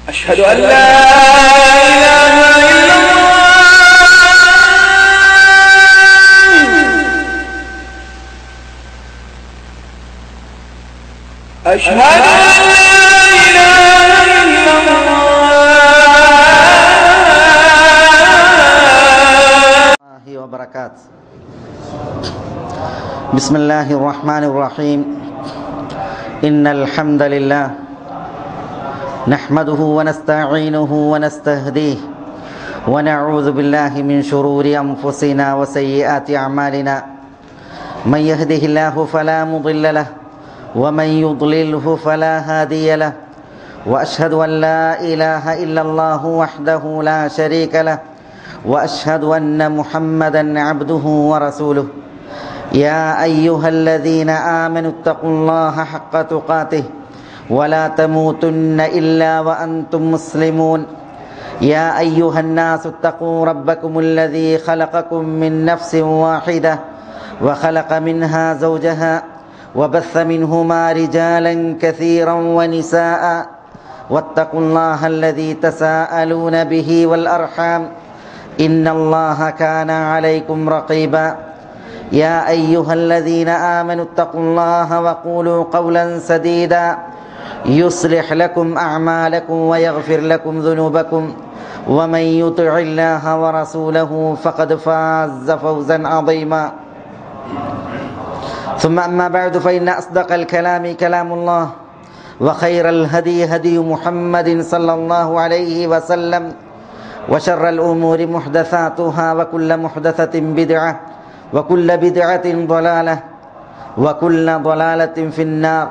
أشهد أن لا إله إلا الله أشهد أن لا إله إلا الله الله وبركاته بسم الله الرحمن الرحيم إن الحمد لله نحمده ونستعينه ونستهديه ونعوذ بالله من شرور أنفسنا وسيئات أعمالنا من يهده الله فلا مضل له ومن يضلله فلا هادي له وأشهد أن لا إله إلا الله وحده لا شريك له واشهد ان محمدا عبده ورسوله يا ايها الذين امنوا اتقوا الله حق تقاته ولا تموتن الا وانتم مسلمون يا ايها الناس اتقوا ربكم الذي خلقكم من نفس واحده وخلق منها زوجها وبث منهما رجالا كثيرا ونساء واتقوا الله الذي تساءلون به والارحام إن الله كان عليكم رقيبا يا أيها الذين آمنوا اتقوا الله وقولوا قولا سديدا يصلح لكم أعمالكم ويغفر لكم ذنوبكم ومن يطع الله ورسوله فقد فاز فوزا عظيما ثم أما بعد فإن أصدق الكلام كلام الله وخير الهدي هدي محمد صلى الله عليه وسلم وشر الأمور محدثاتها وكل محدثة بدعة وكل بدعة ضلالة وكل ضلالة في النار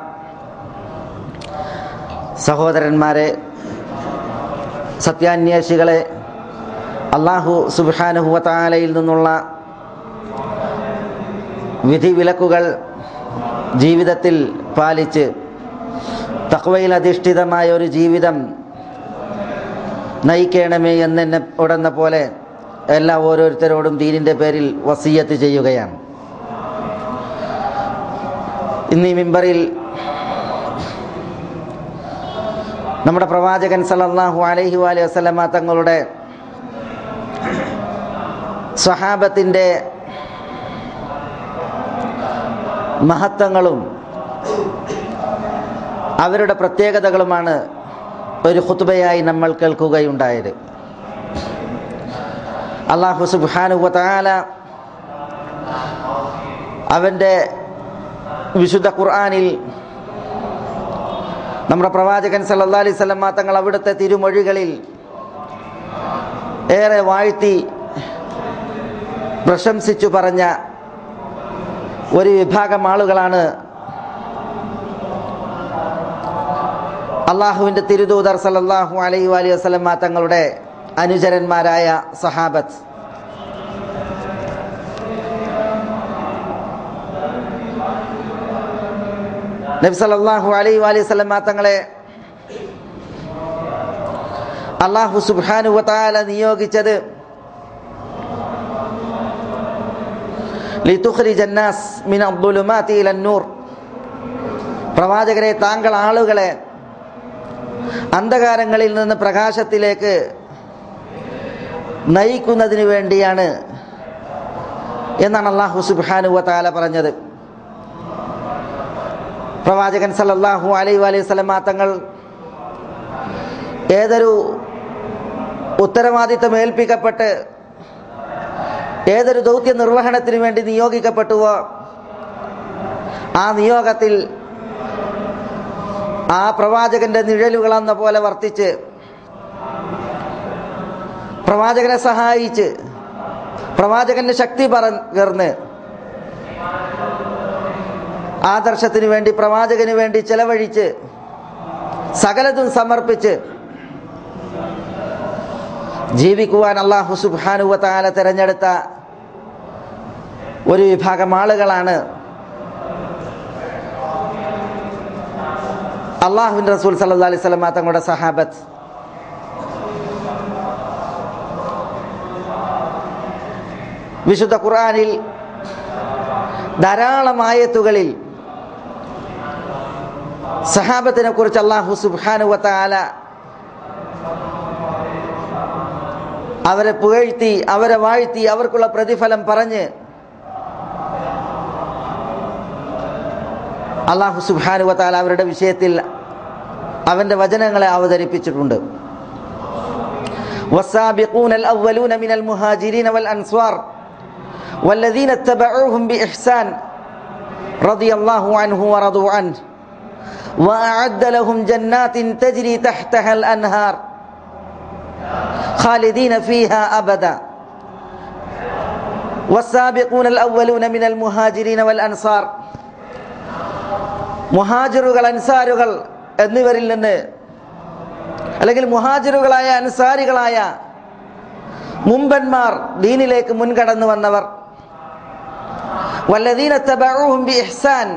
സഹോദരന്മാരെ സത്യാന്വേഷികളെ അള്ളാഹു സുബാനുഹുവത്താലയിൽ നിന്നുള്ള വിധിവിലക്കുകൾ ജീവിതത്തിൽ പാലിച്ച് തക്വയിൽ അധിഷ്ഠിതമായ ഒരു ജീവിതം നയിക്കണമേ എന്നെ ഉടന്ന പോലെ എല്ലാ ഓരോരുത്തരോടും ദീനിൻ്റെ പേരിൽ വസീയത്ത് ചെയ്യുകയാണ് ഇന്ന് ഈ മിമ്പറിൽ നമ്മുടെ പ്രവാചകൻ സല്ലല്ലാഹു അലൈഹി വാലി വസല്ലമ തങ്ങളുടെ സ്വഹാബത്തിൻ്റെ മഹത്വങ്ങളും അവരുടെ പ്രത്യേകതകളുമാണ് ഒരു ഖുത്ബയായി നമ്മൾ കേൾക്കുകയുണ്ടായത് അള്ളാഹു സുബാനുവല അവൻ്റെ വിശുദ്ധ ഖുർആാനിൽ നമ്മുടെ പ്രവാചകൻ സല്ലാ അലൈഹി സ്വലമ തങ്ങൾ അവിടുത്തെ തിരുമൊഴികളിൽ ഏറെ വാഴ്ത്തി പ്രശംസിച്ചു പറഞ്ഞ ഒരു വിഭാഗം ആളുകളാണ് അള്ളാഹുവിൻ്റെ തിരുദൂതർ സലല്ലാഹു അലൈഹി അലൈഹി വസ്ലമ തങ്ങളുടെ അനുചരന്മാരായ സഹാബത്ത് നബി സല്ലല്ലാഹു അലൈഹി അലൈഹി വസല്ലമ തങ്ങളെ അള്ളാഹു സുബ്ഹാനഹു വതആല നിയോഗിച്ചത് ലിതുഖ്രിജ الناس من الظلمات الى النور പ്രവാചകരെ താങ്കൾ ആളുകളെ അന്ധകാരങ്ങളിൽ നിന്ന് പ്രകാശത്തിലേക്ക് നയിക്കുന്നതിന് വേണ്ടിയാണ് എന്നാണ് അള്ളാഹു സുബാനുവ താല പറഞ്ഞത് പ്രവാചകൻ സല്ലല്ലാഹു അലൈഹി അലൈഹി സ്വലമ തങ്ങൾ ഏതൊരു ഉത്തരവാദിത്തം ഏൽപ്പിക്കപ്പെട്ട് ഏതൊരു ദൗത്യ നിർവഹണത്തിന് വേണ്ടി നിയോഗിക്കപ്പെട്ടുവോ ആ നിയോഗത്തിൽ ആ പ്രവാചകന്റെ നിഴലുകളെന്ന പോലെ വർത്തിച്ച് പ്രവാചകനെ സഹായിച്ച് പ്രവാചകന്റെ ശക്തി പറഞ്ഞ് ആദർശത്തിന് വേണ്ടി പ്രവാചകന് വേണ്ടി ചെലവഴിച്ച് സകലതും സമർപ്പിച്ച് ജീവിക്കുവാൻ അള്ളാഹു സുബാനുവത്താല തിരഞ്ഞെടുത്ത ഒരു വിഭാഗം ആളുകളാണ് അള്ളാഹുവിൻ റസൂൽ സല്ലാ അലൈഹി സ്വലമ തങ്ങളുടെ സഹാബത്ത് വിശുദ്ധ ഖുർആനിൽ ധാരാളം ആയത്തുകളിൽ സഹാബത്തിനെ കുറിച്ച് അള്ളാഹു സുബാനുവത്താല അവരെ പുകഴ്ത്തി അവരെ വാഴ്ത്തി അവർക്കുള്ള പ്രതിഫലം പറഞ്ഞ് അള്ളാഹു സുബാനുവത്താൽ അവരുടെ വിഷയത്തിൽ അവന്റെ വചനങ്ങളെ അവതരിപ്പിച്ചിട്ടുണ്ട് والسابقون الأولون من المهاجرين والأنصار والذين اتبعوهم بإحسان رضي الله عنه ورضوا عنه وأعد لهم جنات تجري تحتها الأنهار خالدين فيها أبدا والسابقون الأولون من المهاجرين والأنصار മുഹാജിറുകൾ അൻസാരുകൾ എന്നിവരിൽ നിന്ന് അല്ലെങ്കിൽ മുഹാജിറുകളായ അൻസാരികളായ മുമ്പന്മാർ ദീനിലേക്ക് മുൻകടന്നു വന്നവർ വല്ലദീന തബഊഹും ബി ഇഹ്സാൻ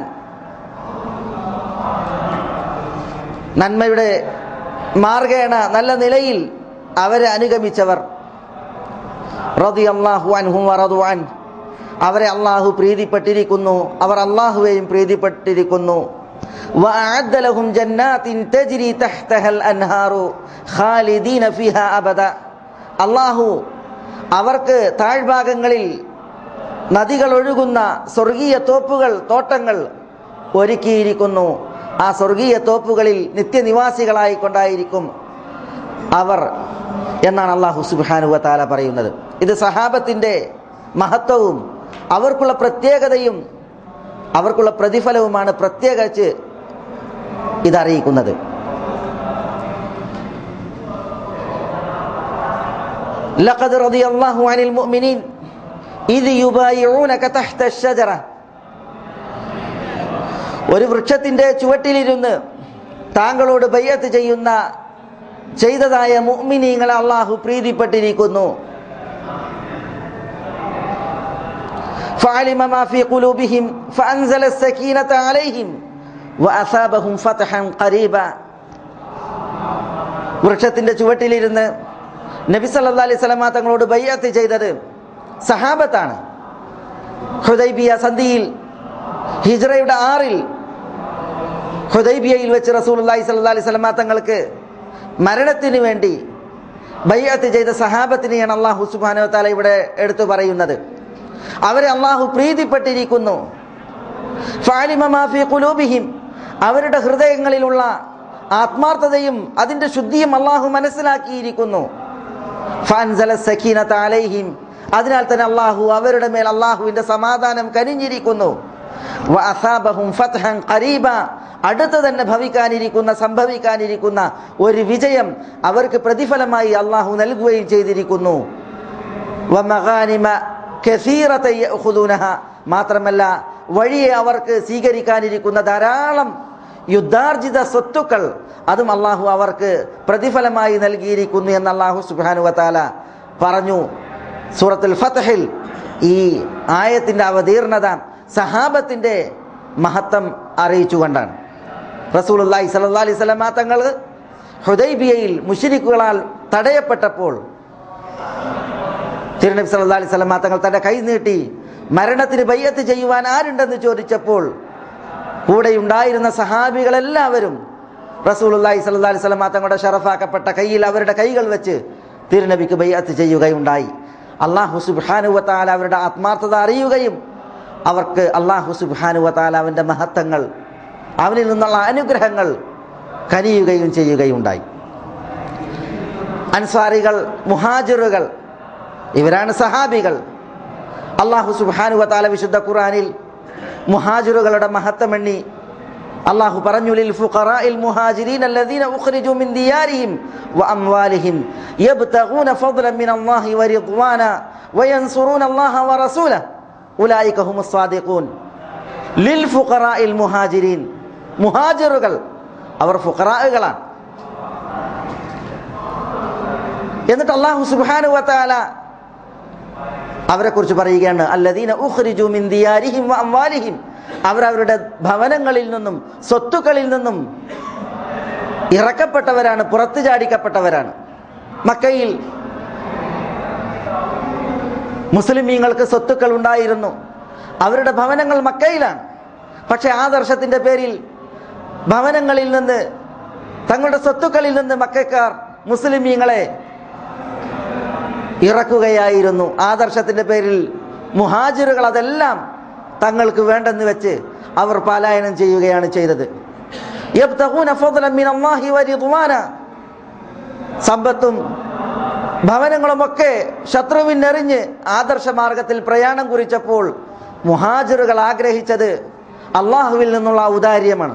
നന്മയുടെ മാർഗേണ നല്ല നിലയിൽ അവരെ അനുഗമിച്ചവർ റളിയല്ലാഹു അൻഹും വറദു അൻ അവരെ അള്ളാഹു പ്രീതിപ്പെട്ടിരിക്കുന്നു അവർ അള്ളാഹുവേയും പ്രീതിപ്പെട്ടിരിക്കുന്നു وأعد لهم جنات تجري تحتها الأنهار خالدين فيها أبدا അള്ളാഹു അവർക്ക് താഴ്ഭാഗങ്ങളിൽ നദികൾ ഒഴുകുന്ന സ്വർഗീയ തോപ്പുകൾ തോട്ടങ്ങൾ ഒരുക്കിയിരിക്കുന്നു ആ സ്വർഗീയ തോപ്പുകളിൽ നിത്യനിവാസികളായി കൊണ്ടായിരിക്കും അവർ എന്നാണ് അള്ളാഹു സുബാനുവ താല പറയുന്നത് ഇത് സഹാബത്തിൻ്റെ മഹത്വവും അവർക്കുള്ള പ്രത്യേകതയും അവർക്കുള്ള പ്രതിഫലവുമാണ് പ്രത്യേകിച്ച് ഇതറിയിക്കുന്നത് لقد رضي الله عن المؤمنين إذ يبايعونك تحت الشجرة ഒരു വൃക്ഷത്തിന്റെ ചുവട്ടിലിരുന്ന് താങ്കളോട് ബയ്യത്ത് ചെയ്യുന്ന ചെയ്തതായ മുഅ്മിനീങ്ങളെ അള്ളാഹു പ്രീതിപ്പെട്ടിരിക്കുന്നു فعلم ما في قلوبهم فأنزل السكينة عليهم وأثابهم فتحا قريبا വൃക്ഷത്തിന്റെ ചുവട്ടിലിരുന്ന് നബി സല്ലല്ലാഹു അലൈഹി വസല്ലമ തങ്ങളോട് ബയ്യത്ത് ചെയ്തത് സഹാബത്താണ് ഹുദൈബിയ സന്ധിയിൽ ഹിജ്റയുടെ ആറിൽ ഹുദൈബിയയിൽ വെച്ച് റസൂലുള്ളാഹി സ്വല്ലല്ലാഹു അലൈഹി വസല്ലമ തങ്ങൾക്ക് മരണത്തിന് വേണ്ടി ബയ്യത്ത് ചെയ്ത സഹാബത്തിനെയാണ് അള്ളാഹു സുബ്ഹാനഹു വ തആല ഇവിടെ എടുത്തു പറയുന്നത് അവരെ അള്ളാഹു പ്രീതിപ്പെട്ടിരിക്കുന്നു ഫഅലിമ മാ ഫീ ഖുലൂബിഹിം അവരുടെ ഹൃദയങ്ങളിലുള്ള ആത്മാർത്ഥതയും അതിന്റെ ശുദ്ധിയും അള്ളാഹു മനസ്സിലാക്കിയിരിക്കുന്നു ഫഅൻസല സക്കീനത അലൈഹിം അതിനാൽ തന്നെ അള്ളാഹു അവരുടെ മേൽ അള്ളാഹുവിന്റെ സമാധാനം കനിഞ്ഞിരിക്കുന്നു വഅസാബഹും ഫത്ഹൻ ഖരീബ അടുത്ത് തന്നെ ഭവിക്കാനിരിക്കുന്ന സംഭവിക്കാനിരിക്കുന്ന ഒരു വിജയം അവർക്ക് പ്രതിഫലമായി അള്ളാഹു നൽകുകയും ചെയ്തിരിക്കുന്നു വമഗാനിമ കസീറത്തെ യഖുദൂനഹ മാത്രമല്ല വഴിയെ അവർക്ക് സ്വീകരിക്കാനിരിക്കുന്ന ധാരാളം യുദ്ധാർജിത സ്വത്തുക്കൾ അതും അള്ളാഹു അവർക്ക് പ്രതിഫലമായി നൽകിയിരിക്കുന്നു എന്ന് അള്ളാഹു സുബാനു വത്താല പറഞ്ഞു സൂറത്തുൽ ഫതഹിൽ ഈ ആയത്തിന്റെ അവതീർണത സഹാബത്തിന്റെ മഹത്വം അറിയിച്ചുകൊണ്ടാണ് റസൂലുള്ളാഹി സ്വല്ലല്ലാഹി അലൈഹി വസല്ലമ തങ്ങൾ ഹുദൈബിയയിൽ മുശ്രിക്കുകളാൽ തടയപ്പെട്ടപ്പോൾ തിരുനബി സല്ലല്ലാഹി അലൈഹി വസല്ലമ തങ്ങൾ തന്റെ കൈ നീട്ടി മരണത്തിന് ബയ്യത്ത് ചെയ്യുവാൻ ആരുണ്ടെന്ന് ചോദിച്ചപ്പോൾ കൂടെ ഉണ്ടായിരുന്ന സഹാബികളെല്ലാവരും റസൂലുള്ളാഹി സ്വല്ലല്ലാഹി അലൈഹി വസല്ലമ തങ്ങളുടെ ഷറഫാക്കപ്പെട്ട കയ്യിൽ അവരുടെ കൈകൾ വെച്ച് തിരുനബിക്ക് ബയ്യത്ത് ചെയ്യുകയുണ്ടായി അള്ളാഹു സുബ്ഹാനഹു വ തആല അവരുടെ ആത്മാർത്ഥത അറിയുകയും അവർക്ക് അള്ളാഹു സുബ്ഹാനഹു വ തആല അവന്റെ മഹത്വങ്ങൾ അവനിൽ നിന്നുള്ള അനുഗ്രഹങ്ങൾ കനിയുകയും ചെയ്യുകയുണ്ടായി അൻസാരികൾ മുഹാജിറുകൾ ഇവരാണ് സഹാബികൾ അള്ളാഹു സുബ്ഹാനു വതാല വിശുദ്ധ ഖുർആനിൽ മുഹാജിറുകളുടെ മഹത്വം എണ്ണി അള്ളാഹു പറഞ്ഞു ലിൽ ഫുഖറാഇൽ മുഹാജിരീൻ അല്ലദീന ഉഖ്രിജു മിൻ ദിയാരിഹിം വഅംവാലിഹിം യബ്തഗൂന ഫദ്ലൻ മിൻ അല്ലാഹി വറിദ്വാന വയൻസുറൂന അല്ലാഹ വറസൂലഹ ഉലൈക ഹുമുസ് സാദിഖൂൻ ലിൽ ഫുഖറാഇൽ മുഹാജിരീൻ മുഹാജിറുകൾ അവർ ഫുഖറാകളാണ് എന്നിട്ട് അള്ളാഹു സുബ്ഹാനഹു വതആല അവരെ കുറിച്ച് പറയുകയാണ് അല്ലദീന ഉഖ്രിജു മിൻ ദിയാരിഹിം വ അംവാലിഹിം അവരവരുടെ ഭവനങ്ങളിൽ നിന്നും സ്വത്തുക്കളിൽ നിന്നും ഇറക്കപ്പെട്ടവരാണ് പുറത്തു ചാടിക്കപ്പെട്ടവരാണ് മക്കയിൽ മുസ്ലിമീങ്ങൾക്ക് സ്വത്തുക്കൾ ഉണ്ടായിരുന്നു അവരുടെ ഭവനങ്ങൾ മക്കയിലാണ് പക്ഷെ ആദർശത്തിന്റെ പേരിൽ ഭവനങ്ങളിൽ നിന്ന് തങ്ങളുടെ സ്വത്തുക്കളിൽ നിന്ന് മക്കാർ മുസ്ലിമീങ്ങളെ ഇറക്കുകയായിരുന്നു ആദർശത്തിൻ്റെ പേരിൽ മുഹാജിറുകൾ അതെല്ലാം തങ്ങൾക്ക് വേണ്ടെന്ന് വെച്ച് അവർ പലായനം ചെയ്യുകയാണ് ചെയ്തത് യബ്തഗൂന ഫദ്ലൻ മിനല്ലാഹി വരിദ്വാന സമ്പത്തും ഭവനങ്ങളുമൊക്കെ ശത്രുവിനെറിഞ്ഞ് ആദർശ മാർഗത്തിൽ പ്രയാണം കുറിച്ചപ്പോൾ മുഹാജിറുകൾ ആഗ്രഹിച്ചത് അള്ളാഹുവിൽ നിന്നുള്ള ഔദാര്യമാണ്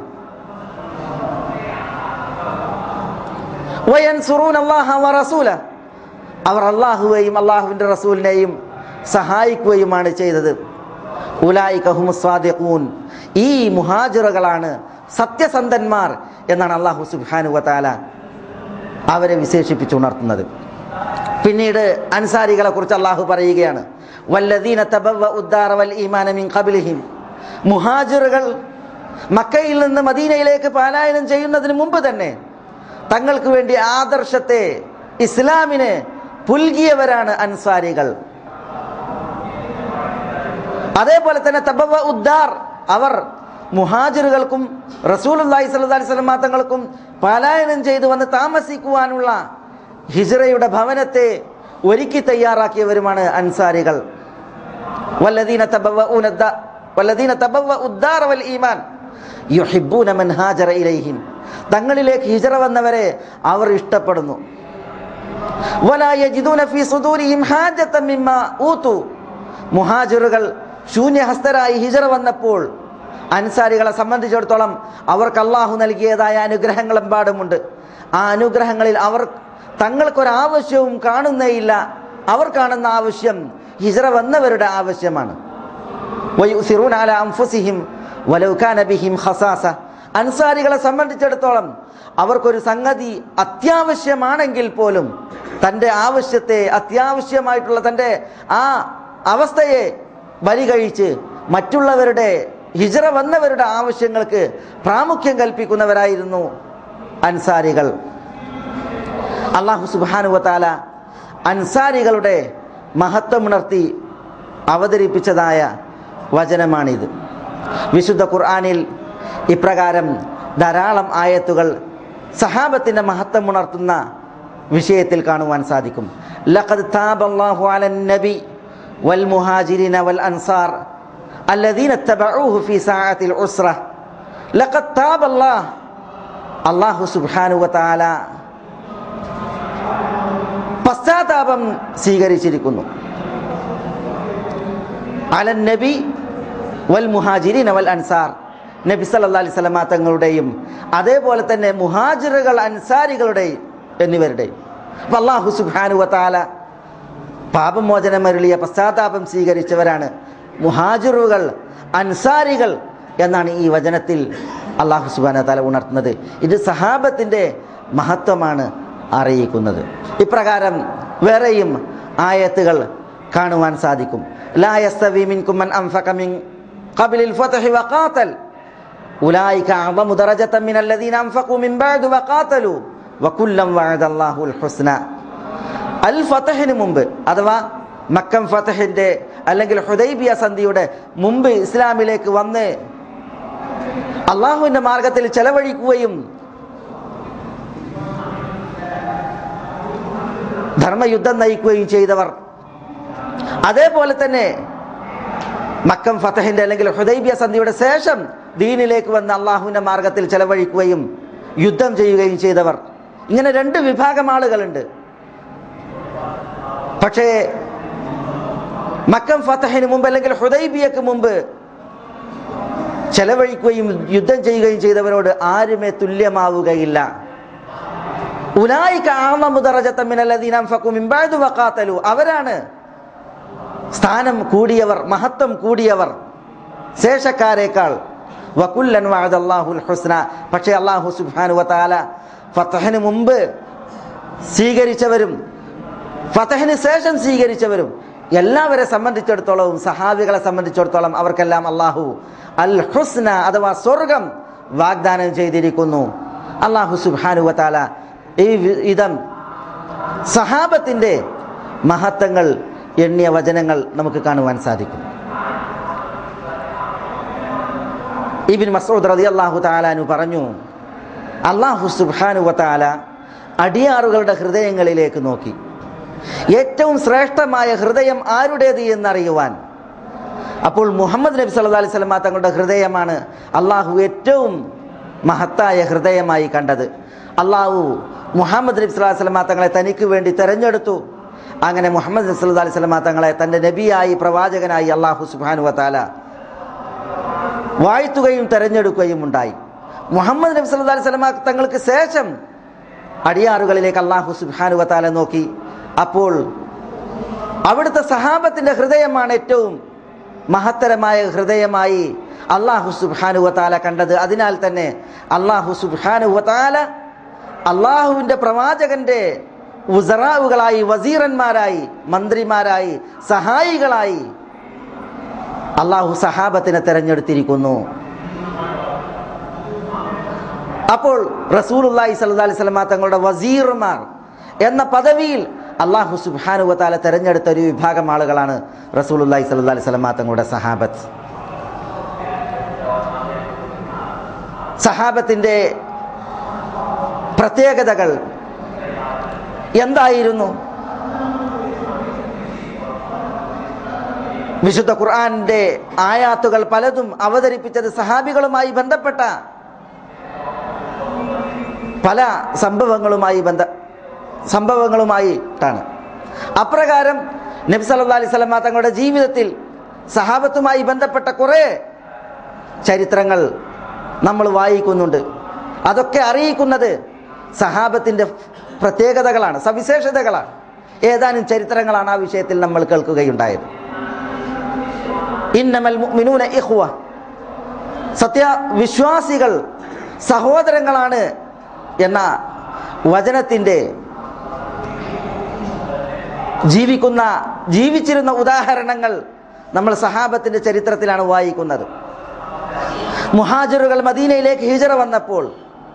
വയൻസുറൂൻ അല്ലാഹ വറസൂല അവർ അള്ളാഹുവേയും അള്ളാഹുവിൻ്റെ റസൂലിനെയും സഹായിക്കുകയുമാണ് ചെയ്തത് ഉലായി കഹുമുസ്വാദിഖൂൻ ഈ മുഹാജിറുകളാണ് സത്യസന്ധന്മാർ എന്നാണ് അള്ളാഹു സുബ്ഹാനു വതാല അവരെ വിശേഷിപ്പിച്ചുണർത്തുന്നത് പിന്നീട് അൻസാരികളെ കുറിച്ച് അള്ളാഹു പറയുകയാണ് വല്ലദീന തബവ്വ ഉദ്ദാറ വൽ ഈമാന മിൻ ഖബ്ലിഹിം മുഹാജിറുകൾ മക്കയിൽ നിന്ന് മദീനയിലേക്ക് പലായനം ചെയ്യുന്നതിന് മുമ്പ് തന്നെ തങ്ങൾക്ക് വേണ്ടി ആദർശത്തെ ഇസ്ലാമിന് പുൽകിയവരാണ് അൻസാരികൾ അതേപോലെ തന്നെ തബവ ഉദ്ദാർ അവർ മുഹാജിറുകൾക്കും റസൂലുല്ലാഹി സ്വല്ലല്ലാഹി അലൈഹി വസല്ലം തങ്ങൾക്കും പലായനം ചെയ്തു വന്ന് താമസിക്കുവാനുള്ള ഹിജ്റയുടെ ഭവനത്തെ ഒരുക്കി തയ്യാറാക്കിയവരുമാണ് അൻസാരികൾ വല്ലദീന തബവ്വഊന ദ- വല്ലദീന തബവ്വഉ الدار والإيمان يحبون من هاجر إليهم തങ്ങളിലേക്ക് ഹിജറ വന്നവരെ അവർ ഇഷ്ടപ്പെടുന്നു ولا يجدون في صدورهم حاجة مما أوتوا മുഹാജിറുകൾ ശൂന്യഹസ്തരായി ഹിജറ വന്നപ്പോൾ അൻസാരികളെ സംബന്ധിച്ചിടത്തോളം അവർക്ക് അള്ളാഹു നൽകിയതായ അനുഗ്രഹങ്ങളെമ്പാടുമുണ്ട് ആ അനുഗ്രഹങ്ങളിൽ അവർ തങ്ങൾക്കൊരാവശ്യവും കാണുന്നേയില്ല അവർ കാണുന്ന ആവശ്യം ഹിജറ വന്നവരുടെ ആവശ്യമാണ് വയുസിറൂന അല അൻഫുസിഹിം വലൗ കാന ബിഹിം ഖസാസ അൻസാരികളെ സംബന്ധിച്ചിടത്തോളം അവർക്കൊരു സംഗതി അത്യാവശ്യമാണെങ്കിൽ പോലും തൻ്റെ ആവശ്യത്തെ അത്യാവശ്യമായിട്ടുള്ള തൻ്റെ ആ അവസ്ഥയെ ബലികഴിച്ച് മറ്റുള്ളവരുടെ ഹിജറ വന്നവരുടെ ആവശ്യങ്ങൾക്ക് പ്രാമുഖ്യം കൽപ്പിക്കുന്നവരായിരുന്നു അൻസാരികൾ അള്ളാഹു സുബാനുവത്താല അൻസാരികളുടെ മഹത്വമുണർത്തി അവതരിപ്പിച്ചതായ വചനമാണിത് വിശുദ്ധ ഖുർആാനിൽ ഇപ്രകാരം ധാരാളം ആയത്തുകൾ സഹാബത്തിൻ്റെ മഹത്വം ഉണർത്തുന്ന വിഷയത്തിൽ കാണുവാൻ സാധിക്കും ലഖദ് താബല്ലാഹു അലൻ നബി വൽ മുഹാജിരിന വൽ അൻസാർ الذين اتبعوه في ساعة العسرة لقد تاب الله അള്ളാഹു സുബ്ഹാനു വതആല പശ്ചാത്താപം സ്വീകരിച്ചിരിക്കുന്നു അലൻ നബി വൽ മുഹാജിരിൻ വൽ അൻസാർ നബി സല്ലല്ലാഹു അലൈഹി വസല്ലമ തങ്ങളുടെയും അതേപോലെ തന്നെ മുഹാജിറുകൾ അൻസാരികളുടെയും എന്നിവരുടെയും അപ്പോൾ അള്ളാഹു സുബ്ഹാനു വതആല പാപമോചനമരുളിയ പശ്ചാത്താപം സ്വീകരിച്ചവരാണ് മുഹാജിറുകൾ അൻസാരികൾ എന്നാണ് ഈ വചനത്തിൽ അള്ളാഹു സുബാന തല ഉണർത്തുന്നത് ഇത് സഹാബത്തിൻ്റെ മഹത്വമാണ് അറിയിക്കുന്നത് ഇപ്രകാരം വേറെയും ആയത്തുകൾ കാണുവാൻ സാധിക്കും ലാ യസ്തവി മിൻകും മൻ അൻഫഖ മിൻ ഖബ്ലിൽ ഫത്ഹി വഖാതൽ ഉലൈക അഅ്ളമു ദറജതൻ മിനൽ ലദീന അൻഫഖു മിൻ ബഅദ് വഖാതലു വകുല്ലം വഅദല്ലാഹുൽ ഹുസ്ന അൽ ഫതഹിന് മുമ്പ് അഥവാ മക്കം ഫതഹിന്റെ അല്ലെങ്കിൽ ഹുദൈബിയ സന്ധിയുടെ മുമ്പ് ഇസ്ലാമിലേക്ക് വന്ന് അള്ളാഹുവിന്റെ മാർഗത്തിൽ ചെലവഴിക്കുകയും ധർമ്മയുദ്ധം നയിക്കുകയും ചെയ്തവർ അതേപോലെ തന്നെ മക്കം ഫതഹിന്റെ അല്ലെങ്കിൽ ഹുദൈബിയ സന്ധിയുടെ ശേഷം ദീനിലേക്ക് വന്ന് അള്ളാഹുവിന്റെ മാർഗത്തിൽ ചെലവഴിക്കുകയും യുദ്ധം ചെയ്യുകയും ചെയ്തവർ ഇങ്ങനെ രണ്ട് വിഭാഗം ആളുകളുണ്ട് പക്ഷേ മക്കം ഫതഹിന് മുമ്പ് അല്ലെങ്കിൽ ഹുദൈബിയക്ക് മുമ്പ് ചെലവഴിക്കുകയും യുദ്ധം ചെയ്യുകയും ചെയ്തവരോട് ആരുമേ തുല്യമാവുകയില്ല ഉലായിക ആമമു ദറജത്തൻ മിനല്ലദീന അൻഫഖു മിൻ ബഅദു വഖാതലു അവരാണ് സ്ഥാനം കൂടിയവർ മഹത്വം കൂടിയവർ ശേഷക്കാരേക്കാൾ വകുല്ലൻ വഅദല്ലാഹുൽ ഹുസ്ന പക്ഷേ അല്ലാഹു സുബ്ഹാനഹു വതആല ഫതഹിന് മുമ്പ് സ്വീകരിച്ചവരും ഫതഹിന് ശേഷം സ്വീകരിച്ചവരും എല്ലാവരെ സംബന്ധിച്ചിടത്തോളവും സഹാബികളെ സംബന്ധിച്ചിടത്തോളം അവർക്കെല്ലാം അള്ളാഹു അൽ ഹുസ്ന അഥവാ സ്വർഗം വാഗ്ദാനം ചെയ്തിരിക്കുന്നു അള്ളാഹു സുബാനു വത്താല ഈ വിധം സഹാബത്തിൻ്റെ മഹത്വങ്ങൾ എണ്ണിയ വചനങ്ങൾ നമുക്ക് കാണുവാൻ സാധിക്കും ഇബിൻ മസൂദ് റതി അള്ളാഹു താലാനു പറഞ്ഞു അള്ളാഹു സുബാനു വത്താല അടിയാറുകളുടെ ഹൃദയങ്ങളിലേക്ക് നോക്കി ഏറ്റവും ശ്രേഷ്ഠമായ ഹൃദയം ആരുടേത് എന്നറിയുവാൻ അപ്പോൾ മുഹമ്മദ് നബി സല്ലല്ലാഹു അലൈഹി വസല്ലമ തങ്ങളുടെ ഹൃദയമാണ് അള്ളാഹു ഏറ്റവും മഹത്തായ ഹൃദയമായി കണ്ടത് അള്ളാഹു മുഹമ്മദ് നബി സല്ലല്ലാഹു അലൈഹി വസല്ലമ തങ്ങളെ തനിക്ക് വേണ്ടി തെരഞ്ഞെടുത്തു അങ്ങനെ മുഹമ്മദ് നബി സല്ലല്ലാഹു അലൈഹി വസല്ലമ തങ്ങളെ തൻ്റെ നബിയായി പ്രവാചകനായി അള്ളാഹു സുബ്ഹാനഹു വതആല വാഴ്ത്തുകയും തെരഞ്ഞെടുക്കുകയും ഉണ്ടായി മുഹമ്മദ് നബി സല്ലല്ലാഹു അലൈഹി വസല്ലമ തങ്ങൾക്ക് ശേഷം അടിയാറുകളിലേക്ക് അള്ളാഹു സുബ്ഹാനഹു വതആല നോക്കി അപ്പോൾ അവിടുത്തെ സഹാബത്തിന്റെ ഹൃദയമാണ് ഏറ്റവും മഹത്തരമായ ഹൃദയമായി അള്ളാഹു സുബ്ഹാനു വതാല കണ്ടത് അതിനാൽ തന്നെ അള്ളാഹു സുബ്ഹാനു വതാല അള്ളാഹുവിൻ്റെ പ്രവാചകന്റെ ഉസറാവുകളായി വസീറന്മാരായി മന്ത്രിമാരായി സഹായികളായി അള്ളാഹു സഹാബത്തിനെ തെരഞ്ഞെടുത്തിരിക്കുന്നു അപ്പോൾ റസൂലുല്ലാഹി സല്ലല്ലാഹു അലൈഹി വസല്ലമ തങ്ങളുടെ വസീർമാർ എന്ന പദവിയിൽ അള്ളാഹു സുബ്ഹാനഹു വതആല തെരഞ്ഞെടുത്ത ഒരു വിഭാഗം ആളുകളാണ് റസൂലുല്ലാഹി സല്ലല്ലാഹു അലൈഹി വസല്ലമ തങ്ങളുടെ സഹാബത്ത് സഹാബത്തിന്റെ പ്രത്യേകതകൾ എന്തായിരുന്നു വിശുദ്ധ ഖുർആന്റെ ആയാത്തുകൾ പലതും അവതരിപ്പിച്ചത് സഹാബികളുമായി ബന്ധപ്പെട്ട പല സംഭവങ്ങളുമായി ബന്ധ സംഭവങ്ങളുമായിട്ടാണ് അപ്രകാരം നബി സല്ലല്ലാഹു അലൈഹി വസല്ലമ തങ്ങളുടെ ജീവിതത്തിൽ സഹാബത്തുമായി ബന്ധപ്പെട്ട കുറേ ചരിത്രങ്ങൾ നമ്മൾ വായിക്കുന്നുണ്ട് അതൊക്കെ അറിയിക്കുന്നത് സഹാബത്തിൻ്റെ പ്രത്യേകതകളാണ് സവിശേഷതകളാണ് ഏതാനും ചരിത്രങ്ങളാണ് ആ വിഷയത്തിൽ നമ്മൾ കേൾക്കുകയുണ്ടായത് ഇന്നമൽ മുഅ്മിനൂന ഇഖ്വ സത്യവിശ്വാസികൾ സഹോദരങ്ങളാണ് എന്ന വചനത്തിൻ്റെ ജീവിക്കുന്ന ജീവിച്ചിരുന്ന ഉദാഹരണങ്ങൾ നമ്മൾ സഹാബത്തിൻ്റെ ചരിത്രത്തിലാണ് വായിക്കുന്നത് മുഹാജിറുകൾ മദീനയിലേക്ക് ഹിജറ വന്നപ്പോൾ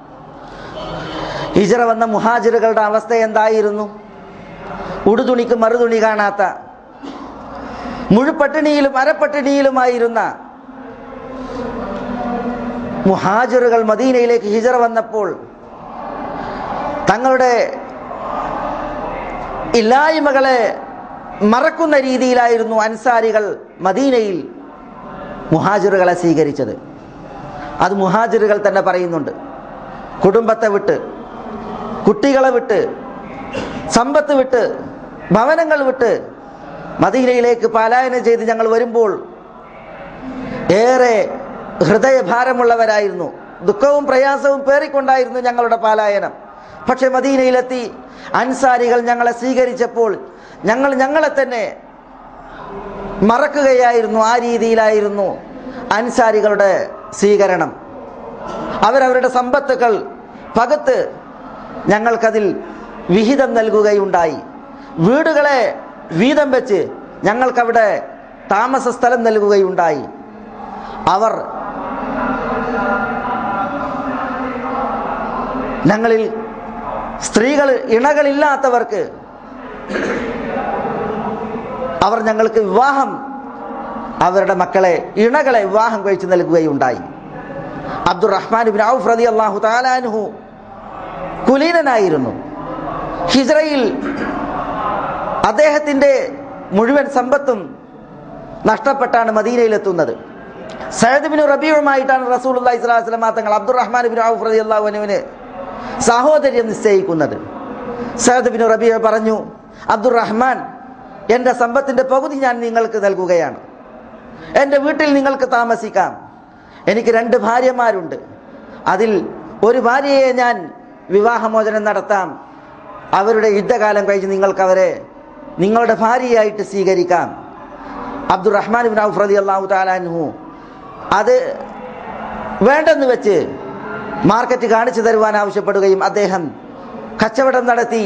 ഹിജറ വന്ന മുഹാജിറുകളുടെ അവസ്ഥ എന്തായിരുന്നു ഉടുതുണിക്ക് മറുതുണി കാണാത്ത മുഴുപട്ടിണിയിലും അരപ്പട്ടിണിയിലുമായിരുന്ന മുഹാജിറുകൾ മദീനയിലേക്ക് ഹിജറ വന്നപ്പോൾ തങ്ങളുടെ ഇല്ലായ്മകളെ മറക്കുന്ന രീതിയിലായിരുന്നു അൻസാരികൾ മദീനയിൽ മുഹാജിറുകളെ സ്വീകരിച്ചത് അത് മുഹാജിറുകൾ തന്നെ പറയുന്നുണ്ട് കുടുംബത്തെ വിട്ട് കുട്ടികളെ വിട്ട് സമ്പത്ത് വിട്ട് ഭവനങ്ങൾ വിട്ട് മദീനയിലേക്ക് പലായനം ചെയ്ത് ഞങ്ങൾ വരുമ്പോൾ ഏറെ ഹൃദയഭാരമുള്ളവരായിരുന്നു ദുഃഖവും പ്രയാസവും പേറിക്കൊണ്ടായിരുന്നു ഞങ്ങളുടെ പാലായനം പക്ഷെ മദീനയിലെത്തി അൻസാരികൾ ഞങ്ങളെ സ്വീകരിച്ചപ്പോൾ ഞങ്ങൾ ഞങ്ങളെ തന്നെ മറക്കുകയായിരുന്നു ആ രീതിയിലായിരുന്നു അൻസാരികളുടെ സ്വീകരണം അവരവരുടെ സമ്പത്തുകൾ പകത്ത് ഞങ്ങൾക്കതിൽ വിഹിതം നൽകുകയുണ്ടായി വീടുകളെ വീതം വെച്ച് ഞങ്ങൾക്കവിടെ താമസ സ്ഥലം നൽകുകയുണ്ടായി അവർ ഞങ്ങളിൽ സ്ത്രീകൾ ഇണകളില്ലാത്തവർക്ക് അവർ ഞങ്ങൾക്ക് വിവാഹം അവരുടെ മക്കളെ ഇണകളെ വിവാഹം കഴിച്ചു നൽകുകയുണ്ടായി അബ്ദുറഹ്മാൻ ബിൻ ഔഫ് റതി അള്ളാഹു താലാൻഹു കുലീനനായിരുന്നു ഹിജ്റയിൽ അദ്ദേഹത്തിൻ്റെ മുഴുവൻ സമ്പത്തും നഷ്ടപ്പെട്ടാണ് മദീനയിലെത്തുന്നത് സയ്യദ് ബിൻ റബീവുമായിട്ടാണ് റസൂൽ അള്ളഹി സ്വലാഹു വസ്ലം തങ്ങൾ അബ്ദുറഹ്മാൻ ബിൻ ഔഫ് റതി അള്ളാഹുനുവിന് സാഹോദര്യം നിശ്ചയിക്കുന്നത് സയ്യദ് ബിൻ റബീവ പറഞ്ഞു അബ്ദുറഹ്മാൻ എൻ്റെ സമ്പത്തിൻ്റെ പകുതി ഞാൻ നിങ്ങൾക്ക് നൽകുകയാണ് എൻ്റെ വീട്ടിൽ നിങ്ങൾക്ക് താമസിക്കാം എനിക്ക് രണ്ട് ഭാര്യമാരുണ്ട് അതിൽ ഒരു ഭാര്യയെ ഞാൻ വിവാഹമോചനം നടത്താം അവരുടെ യുദ്ധകാലം കഴിഞ്ഞ് നിങ്ങൾക്ക് അവരെ നിങ്ങളുടെ ഭാര്യയായിട്ട് സ്വീകരിക്കാം അബ്ദുറഹ്മാൻ ബിൻ ഔഫ് റതി അള്ളാഹു താലാൻഹു അത് വേണ്ടെന്ന് വെച്ച് മാർക്കറ്റ് കാണിച്ചു തരുവാൻ ആവശ്യപ്പെടുകയും അദ്ദേഹം കച്ചവടം നടത്തി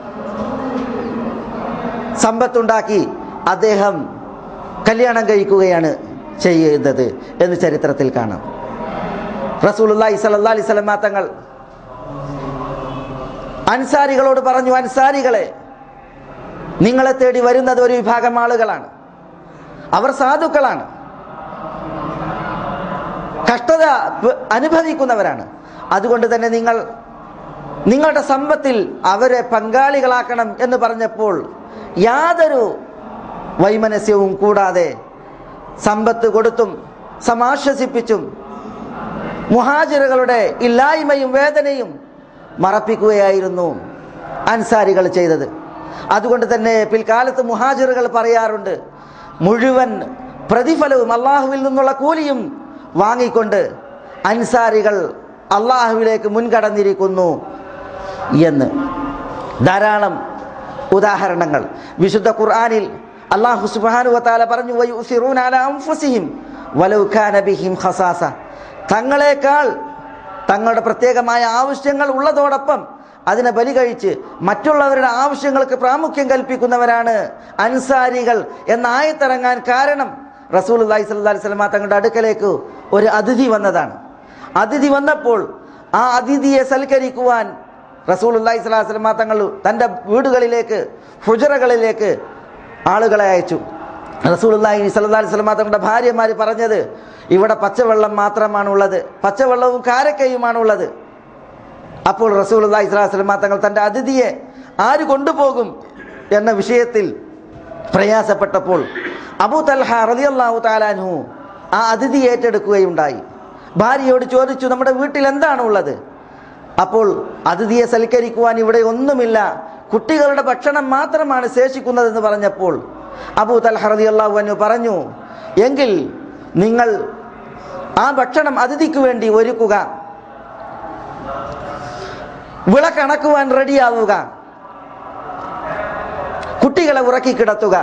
സമ്പത്തുണ്ടാക്കി അദ്ദേഹം കല്യാണം കഴിക്കുകയാണ് ചെയ്യുന്നത് എന്ന് ചരിത്രത്തിൽ കാണാം റസൂലുള്ളാഹി സ്വല്ലല്ലാഹി അലൈഹി വസല്ലം തങ്ങൾ അൻസാരികളോട് പറഞ്ഞു അൻസാരികളെ നിങ്ങളെ തേടി വരുന്നത് ഒരു വിഭാഗം ആളുകളാണ് അവർ സാധുക്കളാണ് കഷ്ടത പ- അനുഭവിക്കുന്നവരാണ് അതുകൊണ്ട് തന്നെ നിങ്ങൾ നിങ്ങളുടെ സമ്പത്തിൽ അവരെ പങ്കാളികളാക്കണം എന്ന് പറഞ്ഞപ്പോൾ യാതൊരു വൈമനസ്യവും കൂടാതെ സമ്പത്ത് കൊടുത്തും സമാശ്വസിപ്പിച്ചും മുഹാജിറുകളുടെ ഇല്ലായ്മയും വേദനയും മറപ്പിക്കുകയായിരുന്നു അൻസാരികൾ ചെയ്തത് അതുകൊണ്ട് തന്നെ പിൽക്കാലത്ത് മുഹാജിറുകൾ പറയാറുണ്ട് മുഴുവൻ പ്രതിഫലവും അള്ളാഹുവിൽ നിന്നുള്ള കൂലിയും വാങ്ങിക്കൊണ്ട് അൻസാരികൾ അള്ളാഹുവിലേക്ക് മുൻകടന്നിരിക്കുന്നു എന്ന് ധാരാളം ഉദാഹരണങ്ങൾ വിശുദ്ധ ഖുർആനിൽ അള്ളാഹു സുബ്ഹാനഹു വതആല പറഞ്ഞു വയുസിറൂന അലാ അൻഫുസിഹിം വലൗ കാന ബിഹിം ഖസാസ തങ്ങളെക്കാൾ തങ്ങളുടെ പ്രത്യേകമായ ആവശ്യങ്ങൾ ഉള്ളതോടൊപ്പം അതിനെ ബലി കഴിച്ച് മറ്റുള്ളവരുടെ ആവശ്യങ്ങൾക്ക് പ്രാമുഖ്യം കൽപ്പിക്കുന്നവരാണ് അൻസാരികൾ എന്ന ആയത്തിറങ്ങാൻ കാരണം റസൂൽ അള്ളാഹി സ്വല്ലല്ലാഹി അലൈഹി വസല്ലമ തങ്ങളുടെ അടുക്കലേക്ക് ഒരു അതിഥി വന്നതാണ് അതിഥി വന്നപ്പോൾ ആ അതിഥിയെ സൽക്കരിക്കുവാൻ റസൂൽ അള്ളാഹി സ്വലാഹി വസല്ലമ തങ്ങൾ തൻ്റെ വീടുകളിലേക്ക് ഹുജറകളിലേക്ക് ആളുകളെ അയച്ചു റസൂൽ അള്ളാഹി സ്വല്ലല്ലാഹി അലൈഹി വസല്ലമ തങ്ങളുടെ ഭാര്യമാർ പറഞ്ഞത് ഇവിടെ പച്ചവെള്ളം മാത്രമാണുള്ളത് പച്ചവെള്ളവും കാരക്കയുമാണുള്ളത് അപ്പോൾ റസൂൽ അള്ളാഹി സ്വലാഹി വസല്ലമ തങ്ങൾ തൻ്റെ അതിഥിയെ ആര് കൊണ്ടുപോകും എന്ന വിഷയത്തിൽ പ്രയാസപ്പെട്ടപ്പോൾ അബൂ തൽഹ റളിയല്ലാഹു താലാൻഹു ആ അതിഥി ഏറ്റെടുക്കുകയുണ്ടായി ഭാര്യയോട് ചോദിച്ചു നമ്മുടെ വീട്ടിൽ എന്താണ് ഉള്ളത് അപ്പോൾ അതിഥിയെ സൽക്കരിക്കുവാൻ ഇവിടെ ഒന്നുമില്ല കുട്ടികളുടെ ഭക്ഷണം മാത്രമാണ് ശേഷിക്കുന്നതെന്ന് പറഞ്ഞപ്പോൾ അബൂ തൽഹ റളിയല്ലാഹു അൻഹു പറഞ്ഞു എങ്കിൽ നിങ്ങൾ ആ ഭക്ഷണം അതിഥിക്ക് വേണ്ടി ഒരുക്കുക വിളക്കണക്കുവാൻ റെഡിയാവുക കുട്ടികളെ ഉറക്കി കിടത്തുക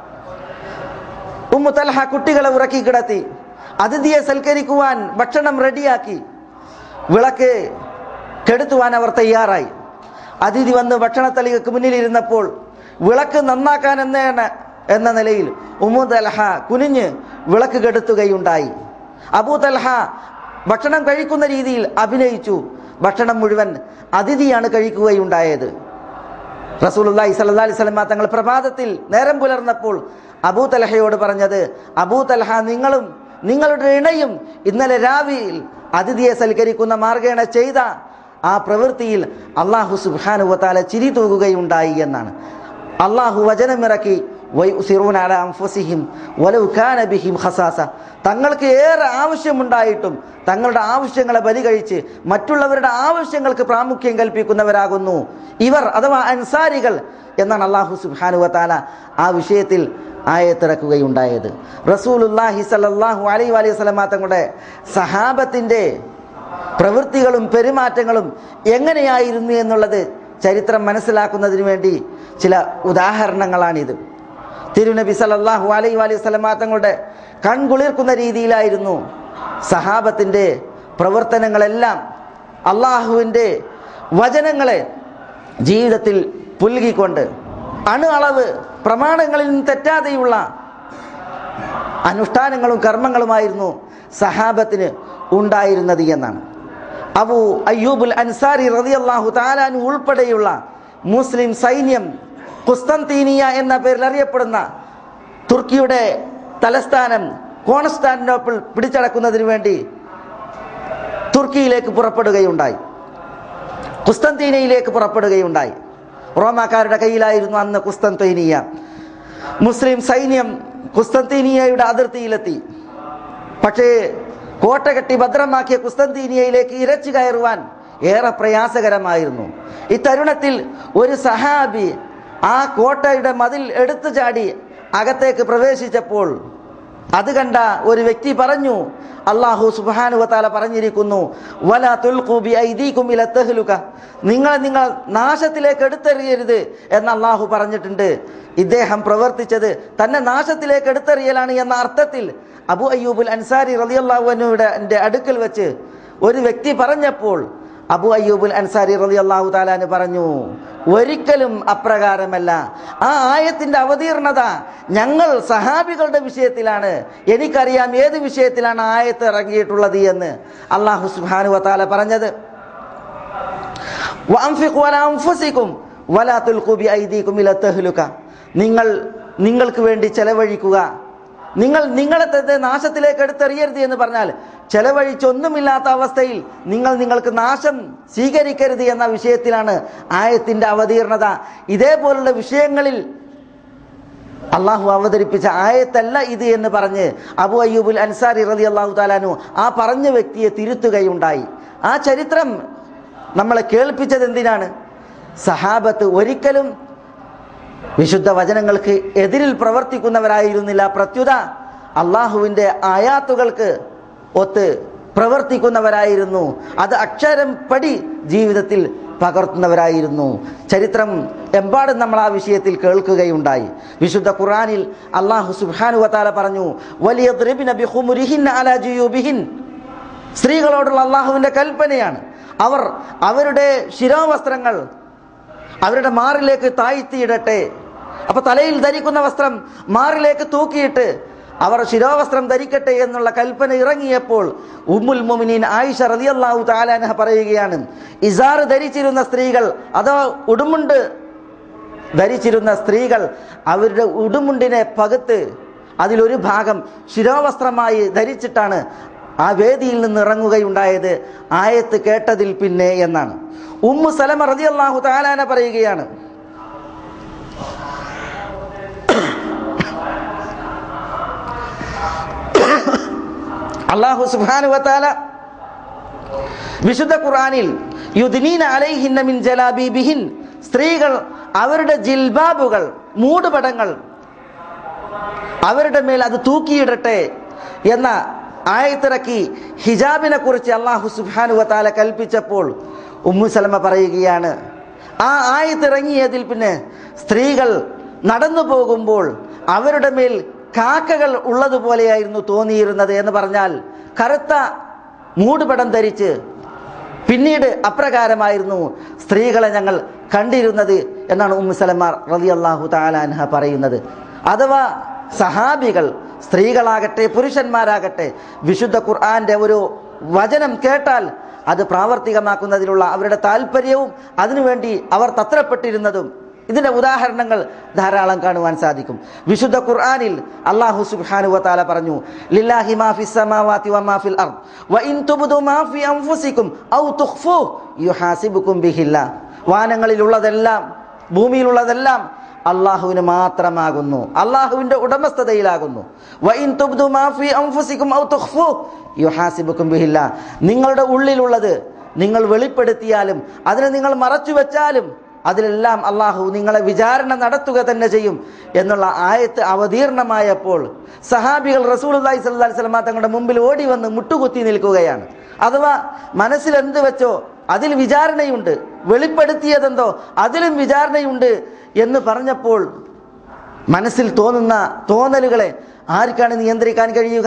ഉമ്മു തൽഹ കുട്ടികളെ ഉറക്കി കിടത്തി അതിഥിയെ സൽക്കരിക്കുവാൻ ഭക്ഷണം റെഡിയാക്കി വിളക്ക് കെടുത്തുവാൻ അവർ തയ്യാറായി അതിഥി വന്ന് ഭക്ഷണത്തലികക്ക് മുന്നിലിരുന്നപ്പോൾ വിളക്ക് നന്നാക്കാൻ എന്ന എന്ന നിലയിൽ ഉമ്മു തൽഹ കുനിഞ്ഞ് വിളക്ക് കെടുത്തുകയുണ്ടായി അബൂ തൽഹ ഭക്ഷണം കഴിക്കുന്ന രീതിയിൽ അഭിനയിച്ചു ഭക്ഷണം മുഴുവൻ അതിഥിയാണ് കഴിക്കുകയുണ്ടായത് റസൂലുള്ളാഹി സ്വല്ലല്ലാഹി അലൈഹി വസല്ലമ തങ്ങൾ പ്രഭാതത്തിൽ നേരം പുലർന്നപ്പോൾ അബൂ തലഹയോട് പറഞ്ഞത് അബൂ തലഹ നിങ്ങളും നിങ്ങളുടെ ഇണയും ഇന്നലെ രാവിയിൽ അതിഥിയെ സൽക്കരിക്കുന്ന മാർഗേണ ചെയ്ത ആ പ്രവൃത്തിയിൽ അള്ളാഹു സുബ്ഹാനഹു വതആല ചിരി തൂകുകയുണ്ടായി എന്നാണ് അള്ളാഹു വചനമിറക്കി വയുസിറൂന അലാ അൻഫുസിഹിം വലൗ കാന ബിഹിം ഖസാസ തങ്ങൾക്ക് ഏറെ ആവശ്യമുണ്ടായിട്ടും തങ്ങളുടെ ആവശ്യങ്ങളെ ബലി കഴിച്ച് മറ്റുള്ളവരുടെ ആവശ്യങ്ങൾക്ക് പ്രാമുഖ്യം കൽപ്പിക്കുന്നവരാകുന്നു ഇവർ അഥവാ അൻസാരികൾ എന്നാണ് അള്ളാഹു സുബ്ഹാനഹു വതആല ആ വിഷയത്തിൽ ആയത്തിറക്കുകയുണ്ടായത് റസൂലുല്ലാഹി സല്ലല്ലാഹു അലൈഹി വലൈഹി വസല്ലമ തങ്ങളുടെ സഹാബത്തിന്റെ പ്രവൃത്തികളും പെരുമാറ്റങ്ങളും എങ്ങനെയായിരുന്നു എന്നുള്ളത് ചരിത്രം മനസ്സിലാക്കുന്നതിന് വേണ്ടി ചില ഉദാഹരണങ്ങളാണിത് തിരുനബി സല്ലല്ലാഹു അലൈഹി വലൈഹി വസല്ലമ തങ്ങളുടെ കൺകുളിർക്കുന്ന രീതിയിലായിരുന്നു സഹാബത്തിൻ്റെ പ്രവർത്തനങ്ങളെല്ലാം അള്ളാഹുവിൻ്റെ വചനങ്ങളെ ജീവിതത്തിൽ പുൽകിക്കൊണ്ട് അണു അളവ് പ്രമാണങ്ങളിൽ നിന്ന് തെറ്റാതെയുള്ള അനുഷ്ഠാനങ്ങളും കർമ്മങ്ങളുമായിരുന്നു സഹാബത്തിന് ഉണ്ടായിരുന്നത് എന്നാണ് അബു അയ്യൂബുൽ അൻസാരി റളിയല്ലാഹു താലാനു ഉൾപ്പെടെയുള്ള മുസ്ലിം സൈന്യം കുസ്തന്തീനിയ എന്ന പേരിൽ അറിയപ്പെടുന്ന തുർക്കിയുടെ തലസ്ഥാനം കോൺസ്റ്റാന്റിനോപ്പിൾ പിടിച്ചടക്കുന്നതിന് വേണ്ടി തുർക്കിയിലേക്ക് പുറപ്പെടുകയുണ്ടായി കുസ്തന്തീനയിലേക്ക് പുറപ്പെടുകയുണ്ടായി റോമാക്കാരുടെ കയ്യിലായിരുന്നു അന്ന് കുസ്തന്തീനിയ മുസ്ലിം സൈന്യം കുസ്തന്തീനിയയുടെ അതിർത്തിയിലെത്തി പക്ഷേ കോട്ട കെട്ടി ഭദ്രമാക്കിയ കുസ്തന്തീനിയയിലേക്ക് ഇരച്ചു കയറുവാൻ ഏറെ പ്രയാസകരമായിരുന്നു ഈ തരുണത്തിൽ ഒരു സഹാബി ആ കോട്ടയുടെ മതിൽ എടുത്തു ചാടി അകത്തേക്ക് പ്രവേശിച്ചപ്പോൾ അത് കണ്ട ഒരു വ്യക്തി പറഞ്ഞു അള്ളാഹു സുബാനുവത്താല പറഞ്ഞിരിക്കുന്നു വല തുൽഖൂബി ഐദീകും ഇല തഹ്ലുക നിങ്ങളെ നിങ്ങൾ നാശത്തിലേക്ക് എടുത്തെറിയരുത് എന്ന് അള്ളാഹു പറഞ്ഞിട്ടുണ്ട് ഇദ്ദേഹം പ്രവർത്തിച്ചത് തന്നെ നാശത്തിലേക്ക് എടുത്തെറിയലാണ് എന്ന അർത്ഥത്തിൽ അബു അയ്യൂബുൽ അൻസാരി റളിയല്ലാഹുവിനുടെ എൻ്റെ അടുക്കൽ വെച്ച് ഒരു വ്യക്തി പറഞ്ഞപ്പോൾ അബു അയ്യൂബുൽ അൻസാരി റലി അള്ളാഹു താലാന് പറഞ്ഞു ഒരിക്കലും അപ്രകാരമല്ല ആ ആയത്തിന്റെ അവതീർണത ഞങ്ങൾ സഹാബികളുടെ വിഷയത്തിലാണ് എനിക്കറിയാം ഏത് വിഷയത്തിലാണ് ആയത്ത് ഇറങ്ങിയിട്ടുള്ളത് എന്ന് അള്ളാഹു സുബാനു വത്താല പറഞ്ഞത് വഅൻഫിഖു അലാ അൻഫുസികും വലാ തുൽഖു ബിഐദീകും ഇല തഹ്ലുക നിങ്ങൾ നിങ്ങൾക്ക് വേണ്ടി ചെലവഴിക്കുക നിങ്ങൾ നിങ്ങളെ തന്നെ നാശത്തിലേക്ക് എടുത്തെറിയരുത് എന്ന് പറഞ്ഞാൽ ചെലവഴിച്ചൊന്നുമില്ലാത്ത അവസ്ഥയിൽ നിങ്ങൾ നിങ്ങൾക്ക് നാശം സ്വീകരിക്കരുത് എന്ന വിഷയത്തിലാണ് ആയത്തിന്റെ അവതീർണത ഇതേപോലുള്ള വിഷയങ്ങളിൽ അള്ളാഹു അവതരിപ്പിച്ച ആയത്തല്ല ഇത് എന്ന് പറഞ്ഞ് അബു അയ്യൂബുൽ അൻസാരി റലി അള്ളാഹു താലാനു ആ പറഞ്ഞ വ്യക്തിയെ തിരുത്തുകയുണ്ടായി ആ ചരിത്രം നമ്മളെ കേൾപ്പിച്ചത് എന്തിനാണ് സഹാബത്ത് ഒരിക്കലും വിശുദ്ധ വചനങ്ങൾക്ക് എതിരിൽ പ്രവർത്തിക്കുന്നവരായിരുന്നില്ല പ്രത്യുത അള്ളാഹുവിൻ്റെ ആയാത്തുകൾക്ക് ഒത്ത് പ്രവർത്തിക്കുന്നവരായിരുന്നു അത് അക്ഷരം പടി ജീവിതത്തിൽ പകർത്തുന്നവരായിരുന്നു ചരിത്രം എമ്പാടും നമ്മൾ ആ വിഷയത്തിൽ കേൾക്കുകയുണ്ടായി വിശുദ്ധ ഖുറാനിൽ അള്ളാഹു സുബ്ഹാനു വതാല പറഞ്ഞു വലിയ സ്ത്രീകളോടുള്ള അള്ളാഹുവിൻ്റെ കൽപ്പനയാണ് അവർ അവരുടെ ശിരോവസ്ത്രങ്ങൾ അവരുടെ മാറിലേക്ക് താഴ്ത്തിയിടട്ടെ അപ്പൊ തലയിൽ ധരിക്കുന്ന വസ്ത്രം മാറിലേക്ക് തൂക്കിയിട്ട് അവർ ശിരോവസ്ത്രം ധരിക്കട്ടെ എന്നുള്ള കൽപ്പന ഇറങ്ങിയപ്പോൾ ഉമ്മുൽ മുമിനീൻ ആയിഷ റളിയല്ലാഹു താലാനഹ പറയുകയാണ് ഇസാർ ധരിച്ചിരുന്ന സ്ത്രീകൾ അഥവാ ഉടുമുണ്ട് ധരിച്ചിരുന്ന സ്ത്രീകൾ അവരുടെ ഉടുമുണ്ടിനെ പകുത്ത് അതിലൊരു ഭാഗം ശിരോവസ്ത്രമായി ധരിച്ചിട്ടാണ് ആ വേദിയിൽ നിന്ന് ഇറങ്ങുകയുണ്ടായത് ആയത്ത് കേട്ടതിൽ പിന്നെ എന്നാണ് ഉമ്മു സലമ റളിയല്ലാഹു താലാന പറയുകയാണ് അള്ളാഹു സുബ്ഹാനഹു വതആല വിശുദ്ധ ഖുർആനിൽ യുദ്നീന അലൈഹിന്ന മിൻ ജലാബീബിഹിൻ സ്ത്രീകൾ അവരുടെ ജിൽബാബുകൾ മൂടുപടങ്ങൾ അവരുടെ മേൽ അത് തൂക്കിയിടട്ടെ എന്ന ആയത്തിറക്കി ഹിജാബിനെ കുറിച്ച് അള്ളാഹു സുബ്ഹാനു വതാല കൽപ്പിച്ചപ്പോൾ ഉമ്മു സലമ പറയുകയാണ് ആ ആയത്തിറങ്ങിയതിൽ പിന്നെ സ്ത്രീകൾ നടന്നു പോകുമ്പോൾ അവരുടെ മേൽ കാക്കകൾ ഉള്ളതുപോലെയായിരുന്നു തോന്നിയിരുന്നത് എന്ന് പറഞ്ഞാൽ കറുത്ത മൂടുപടം ധരിച്ച് പിന്നീട് അപ്രകാരമായിരുന്നു സ്ത്രീകളെ ഞങ്ങൾ കണ്ടിരുന്നത് എന്നാണ് ഉമ്മു സലമാർ റലി അള്ളാഹു താലാൻഹ പറയുന്നത് അഥവാ സഹാബികൾ സ്ത്രീകളാകട്ടെ പുരുഷന്മാരാകട്ടെ വിശുദ്ധ ഖുർആന്റെ ഒരു വചനം കേട്ടാൽ അത് പ്രാവർത്തികമാക്കുന്നതിലുള്ള അവരുടെ താല്പര്യവും അതിനുവേണ്ടി അവർ തത്രപ്പെട്ടിരുന്നതും ഇതിന്റെ ഉദാഹരണങ്ങൾ ധാരാളം കാണുവാൻ സാധിക്കും വിശുദ്ധ ഖുർആനിൽ അല്ലാഹു സുബ്ഹാനഹു വതആല പറഞ്ഞു ലില്ലാഹി മാ ഫിസ് സമാവാതി വമാ ഫിൽ അർദ് വഇൻ തുബ്ദു മാ ഫി അൻഫുസികും ഔ തുഖ്ഫു യുഹാസിബുകും ബിഹില്ലാ വാനങ്ങളിലുള്ളതെല്ലാം ഭൂമിയിലുള്ളതെല്ലാം അള്ളാഹുവിന് മാത്രമാകുന്നു അള്ളാഹുവിന്റെ ഉടമസ്ഥതയിലാകുന്നു വഇൻ തുബ്ദു മാ ഫി അൻഫുസികും ഔ തുഖ്ഫു യുഹാസിബുകും ബിഹില്ലാ നിങ്ങളുടെ ഉള്ളിലുള്ളത് നിങ്ങൾ വെളിപ്പെടുത്തിയാലും അതിനെ നിങ്ങൾ മറച്ചു വെച്ചാലും അതിലെല്ലാം അള്ളാഹു നിങ്ങളെ വിചാരണ നടത്തുക തന്നെ ചെയ്യും എന്നുള്ള ആയത്ത് അവതീർണമായപ്പോൾ സഹാബികൾ റസൂൽ അള്ളാഹി സ്വല്ലി സ്വലമ തങ്ങളുടെ മുമ്പിൽ ഓടി വന്ന് മുട്ടുകുത്തി നിൽക്കുകയാണ് അഥവാ മനസ്സിൽ എന്ത് വെച്ചോ അതിൽ വിചാരണയുണ്ട് വെളിപ്പെടുത്തിയതെന്തോ അതിലും വിചാരണയുണ്ട് എന്ന് പറഞ്ഞപ്പോൾ മനസ്സിൽ തോന്നുന്ന തോന്നലുകളെ ആർക്കാണ് നിയന്ത്രിക്കാൻ കഴിയുക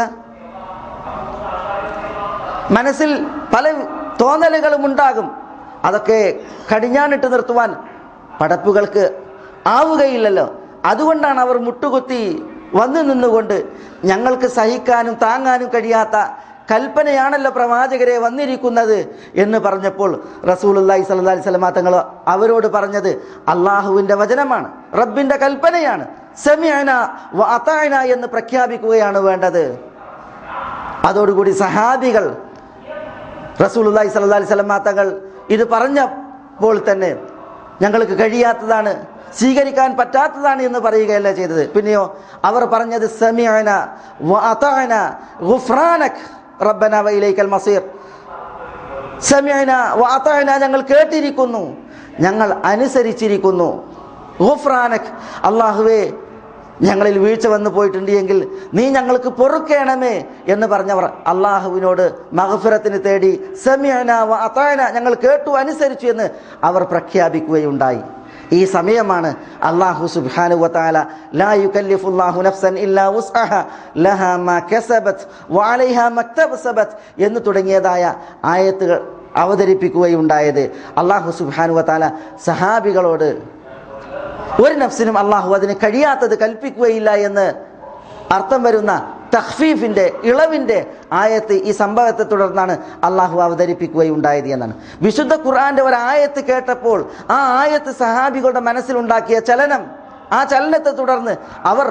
മനസ്സിൽ പല തോന്നലുകളും ഉണ്ടാകും അതൊക്കെ കടിഞ്ഞാണിട്ട് നിർത്തുവാൻ പടപ്പുകൾക്ക് ആവുകയില്ലല്ലോ അതുകൊണ്ടാണ് അവർ മുട്ടുകുത്തി വന്നു നിന്നുകൊണ്ട് ഞങ്ങൾക്ക് സഹിക്കാനും താങ്ങാനും കഴിയാത്ത കൽപ്പനയാണല്ലോ പ്രവാചകരെ വന്നിരിക്കുന്നത് എന്ന് പറഞ്ഞപ്പോൾ റസൂലുല്ലാഹി സല്ലല്ലാഹി അലൈഹി വസല്ലമ തങ്ങൾ അവരോട് പറഞ്ഞത് അള്ളാഹുവിന്റെ വചനമാണ് റബ്ബിന്റെ കൽപ്പനയാണ് സെമിയന വഅതഅന എന്ന് പ്രഖ്യാപിക്കുകയാണ് വേണ്ടത് അതോടുകൂടി സഹാബികൾ റസൂലുല്ലാഹി സല്ലല്ലാഹി അലൈഹി വസല്ലമ തങ്ങൾ ഇത് പറഞ്ഞപ്പോൾ തന്നെ ഞങ്ങൾക്ക് കഴിയാത്തതാണ് സ്വീകരിക്കാൻ പറ്റാത്തതാണ് എന്ന് പറയുകയല്ല ചെയ്തത് പിന്നെയോ അവർ പറഞ്ഞത് സമീഅന വഅതഅന ഗുഫ്രാനക് റബ്ബന വഇലൈക്കൽ മസീർ സമീഅന വഅതഅന ഞങ്ങൾ കേട്ടിരിക്കുന്നു ഞങ്ങൾ അനുസരിച്ചിരിക്കുന്നു ഗുഫ്രാനക് അല്ലാഹുവേ ഞങ്ങളിൽ വീഴ്ച വന്നു പോയിട്ടുണ്ട് എങ്കിൽ നീ ഞങ്ങൾക്ക് പൊറുക്കേണമേ എന്ന് പറഞ്ഞവർ അള്ളാഹുവിനോട് മഹഫിറത്തിന് തേടി സമീഅന വഅതഅന ഞങ്ങൾ കേട്ടു അനുസരിച്ചു എന്ന് അവർ പ്രഖ്യാപിക്കുകയുണ്ടായി ഈ സമയമാണ് അള്ളാഹു സുബ്ഹാനു വതആല ലാ യുകല്ലിഫുല്ലാഹു നഫ്സൻ ഇല്ലാ വുസ്അഹ ലഹാ മാ കസബത് വഅലൈഹാ മക്തസബത് എന്ന് തുടങ്ങിയതായ ആയത്തുകൾ അവതരിപ്പിക്കുകയുണ്ടായത് അള്ളാഹു സുബ്ഹാനു വതആല സഹാബികളോട് ഒരു നഫ്സിനും അള്ളാഹു അതിന് കഴിയാത്തത് കൽപ്പിക്കുകയില്ല എന്ന് അർത്ഥം വരുന്ന തഖ്ഫീഫിന്റെ ഇളവിന്റെ ആയത്ത് ഈ സംഭവത്തെ തുടർന്നാണ് അള്ളാഹു അവതരിപ്പിക്കുകയുണ്ടായത് എന്നാണ് വിശുദ്ധ ഖുർആന്റെ ഒരു ആയത്ത് കേട്ടപ്പോൾ ആ ആയത്ത് സഹാബികളുടെ മനസ്സിലുണ്ടാക്കിയ ചലനം ആ ചലനത്തെ തുടർന്ന് അവർ